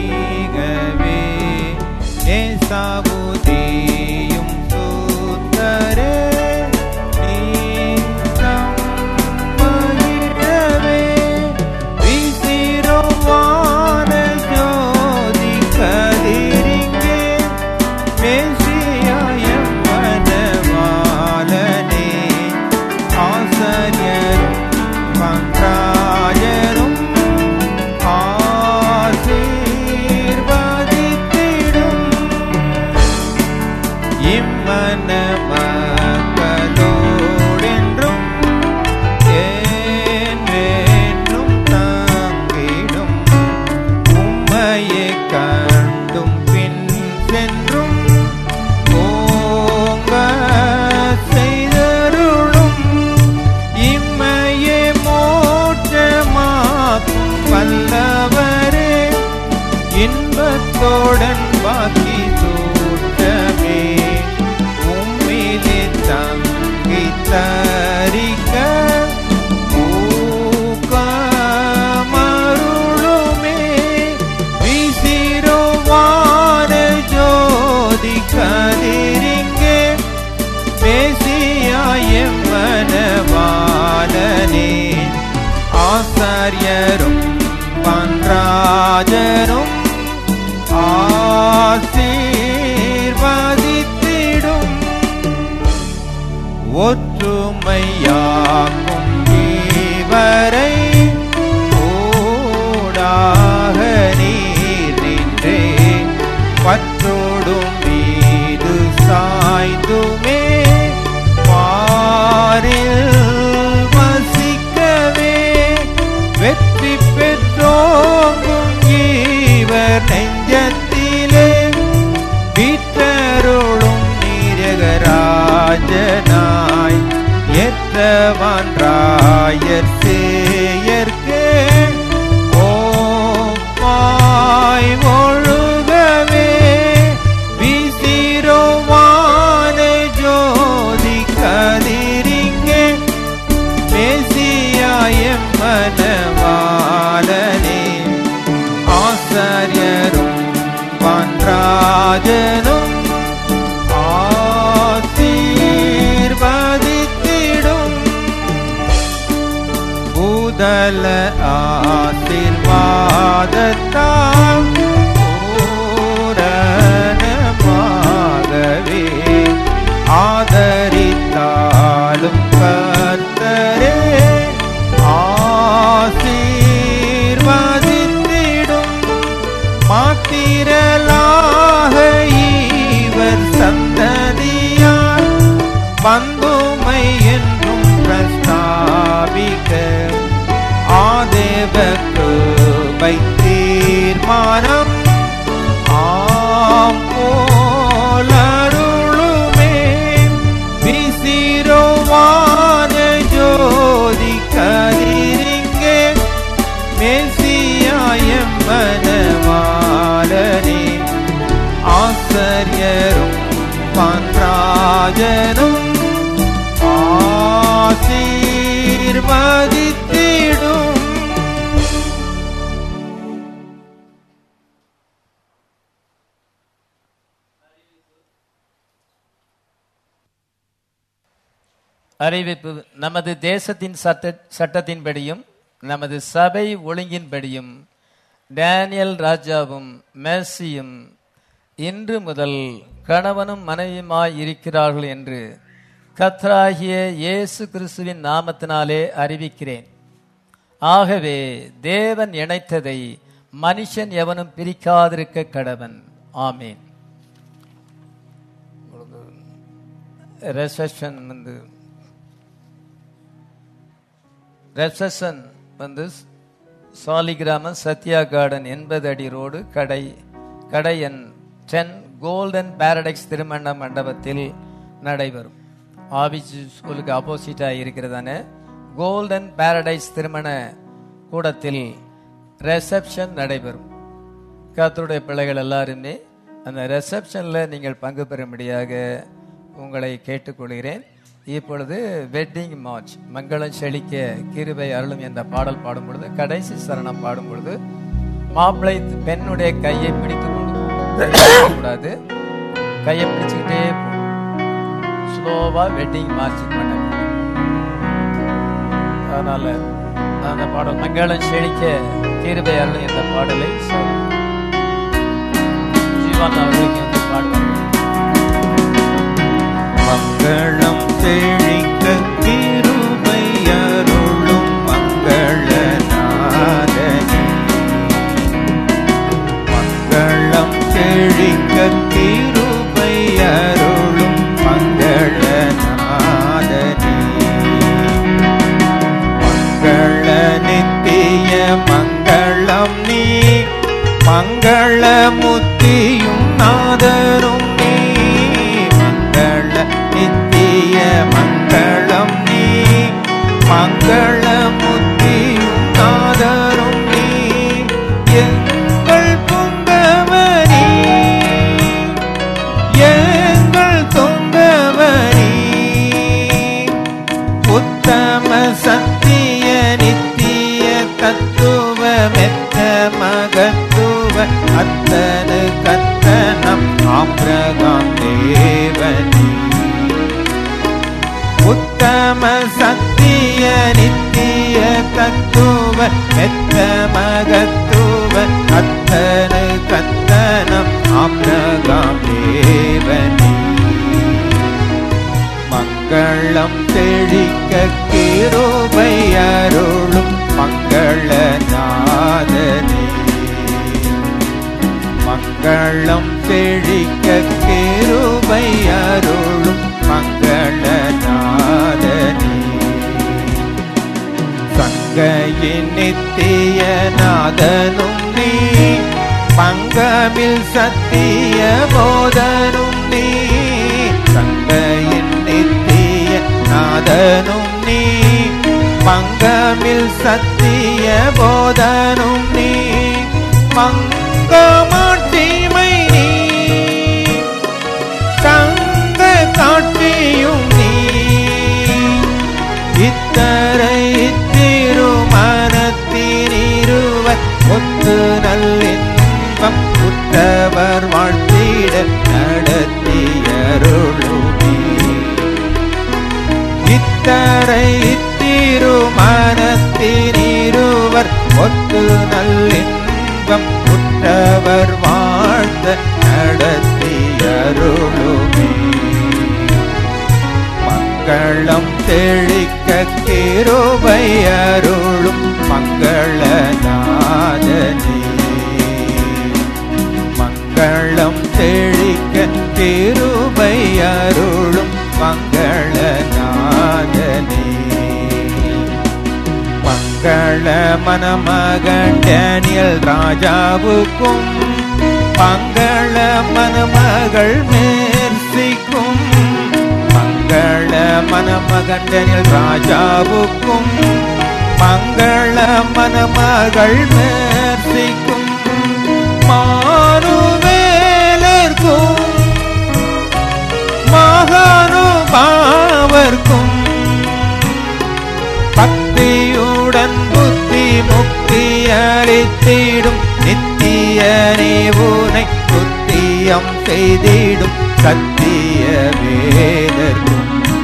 இன்பத்தோடன் பாக்கி தோற்றமே உம்மிலே தங்கி தரிக்க ஊக்கமருளுமே விசிறுவான ஜோதி கதிரிங்கே மேசியாயம் மனவாளனே ஆசாரியரும் பன்ராஜரும் ஆசீர்வதித்திடும் ஒற்றுமையாக்கும் இவரை ஊடாக நீர் நின்றே பற்றோடும் மீது சாய்ந்துமே பாரில் வசிக்கவே வெற்றி பெற்றோங்கும் இவர் நெஞ்சத்திலே வீட்டருளும் நீரகராஜனாய் ஏற்றவான் ராயர் சேயர்க்கே ஓமாய் ஒழுகவே விசிரோவான ஜோதி கதிரிங்கே மேசியாயம் மனவாளனே ஆசாரியரும் பன்ராஜனும் ஆசீர்வதித்திடும் பூதல ஆசீர்வாதத்தால் பூரணமாகவே ஆதரித்தாலும் கர்த்தரே ஆசீர்வதித்திடும் மாத்திரலாக இவர் சந்ததியார் பந்துமை என்றும் பிரஸ்தாபிக்க ஆதேவ கிருபை தீர்மானம் ஆம் போலருளுமே விசிரோவான ஜோதி கதிரிங்கே மேசியாயம் மனவாளனே ஆசரியரும் பன்ராஜனும் ஆசீர்வதித்திடும் அறிவிப்பு நமது தேசத்தின் சட்ட சட்டத்தின்படியும் நமது சபை ஒழுங்கின்படியும் டேனியல் ராஜாவும் மேசியும் இன்று முதல் கணவனும் மனைவியுமாய் இருக்கிறார்கள் என்று கத்ராகிய இயேசு கிறிஸ்துவின் நாமத்தினாலே அறிவிக்கிறேன் ஆகவே தேவன் இணைத்ததை மனுஷன் எவனும் பிரிக்காதிருக்க கடவன் ஆமேன் ரெசெஷன் வந்து ரெப்சன் வந்து சாலிகிராமம் சத்யா கார்டன் எண்பது அடி ரோடு கடை கடை எண் டென் கோல்டன் பாரடைக்ஸ் திருமண மண்டபத்தில் நடைபெறும் ஆபிஸ் ஸ்கூலுக்கு ஆப்போசிட்டாக இருக்கிறதான கோல்டன் பாரடைஸ் திருமண கூடத்தில் ரெசப்ஷன் நடைபெறும் கர்த்தருடைய பிள்ளைகள் எல்லாருமே அந்த ரெசப்ஷனில் நீங்கள் பங்கு பெறும்படியாக உங்களை கேட்டுக்கொள்கிறேன் இப்பொழுது வெட்டிங் மார்ச் மங்களம் செழிக்க கிருபை அருளும் என்ற பாடல் பாடும் பொழுது கடைசி சரணம் பாடும் பொழுது மாப்பிள்ளை பெண்ணுடைய கையை பிடித்து கொண்டு கூடாது கையை பிடிச்சுக்கிட்டே போகணும் ஸ்லோவா வெட்டிங் மார்ச் பண்ண அதனால அந்த பாடல் மங்களம் செழிக்க கிருபை அருளும் என்ற பாடலை சொல்லுங்க ஜீவான் அவர்களுக்கு வந்து பாடுவாங்க மங்களம் செழிக்க கிருபை அருளும் மங்களநாதனே மங்களம் செழிக்க கிருபை அருளும் மங்களநாதனே மங்கள நித்திய மங்களம் நீ மங்கள முத்தியும் நாதரும் நீ மங்கள நித்திய மங்களம் நீ மங்கள முத்தியும் நாதரும் நீ எங்கள் பொங்க மெத்த மகத்துவ அத்தனு கத்தனம் ஆம்பிரகாம் தேவனி உத்தம சத்திய நித்திய தத்துவ மெத்த மகத்துவ அத்தனு கத்தனம் ஆம்பிரகாம் தேவனி மங்களம் தெழிக்க கிருபை அருளும் மங்கள நாதனே மங்களம் செழிக்க கிருபை அருளும் மங்கள நாதனே சங்கையின் நித்திய நாதனும் நீ பங்கமில் சத்திய போதனும் நீ சங்கையின் நித்திய நாதனும் நீ பங்கமில் சத்திய போதனும் நீ மங்கமாட்டிமை நீ தங்க காட்டியும் நீ இத்தரை திருமணத்தினிருவர் ஒத்து நல்லின்பம் உத்தவர் வாழ்த்திட நடத்தியருளுமே இத்தரை திருமணத்தினிருவர் ஒத்து நல்லின்பம் உற்றவர் வாழ்த்த நடத்தியருளுமே மங்களம் தெழிக்க கிருபை அருளும் மங்கள நாதனே மங்களம் தெழிக்க கிருபை அருளும் மங்கள நாதனே மங்கள மணமகன் டேனியல் ராஜாவுக்கும் மங்கள மணமகள் மேர்சிக்கும் மங்கள மணமகன் டேனியல் ராஜாவுக்கும் மங்கள மணமகள் மேர்சிக்கும் மானுவேலர்க்கும் மகானுபாவர்க்கும் பக்தியுடன் புத்தி முக்தி அளித்திடும் நித்திய நீவுனை புத்தியம் செய்திடும் சத்திய வேதர்க்கும்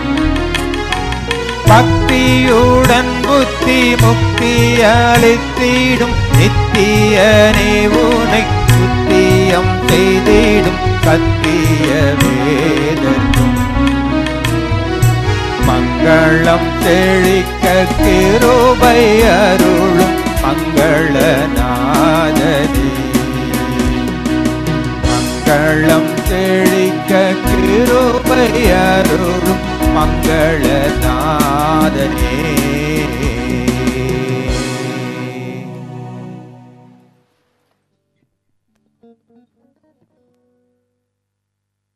பக்தியுடன் புத்தி முக்தி அளித்திடும் நித்திய நீவுனை புத்தியம் செய்திடும் சத்திய வேதர்க்கும் மங்களம் செழிக்க கிருபை அருளும் மங்கள நாதனே மங்களம் செழிக்க கிருபை அருளும் மங்கள நாதனே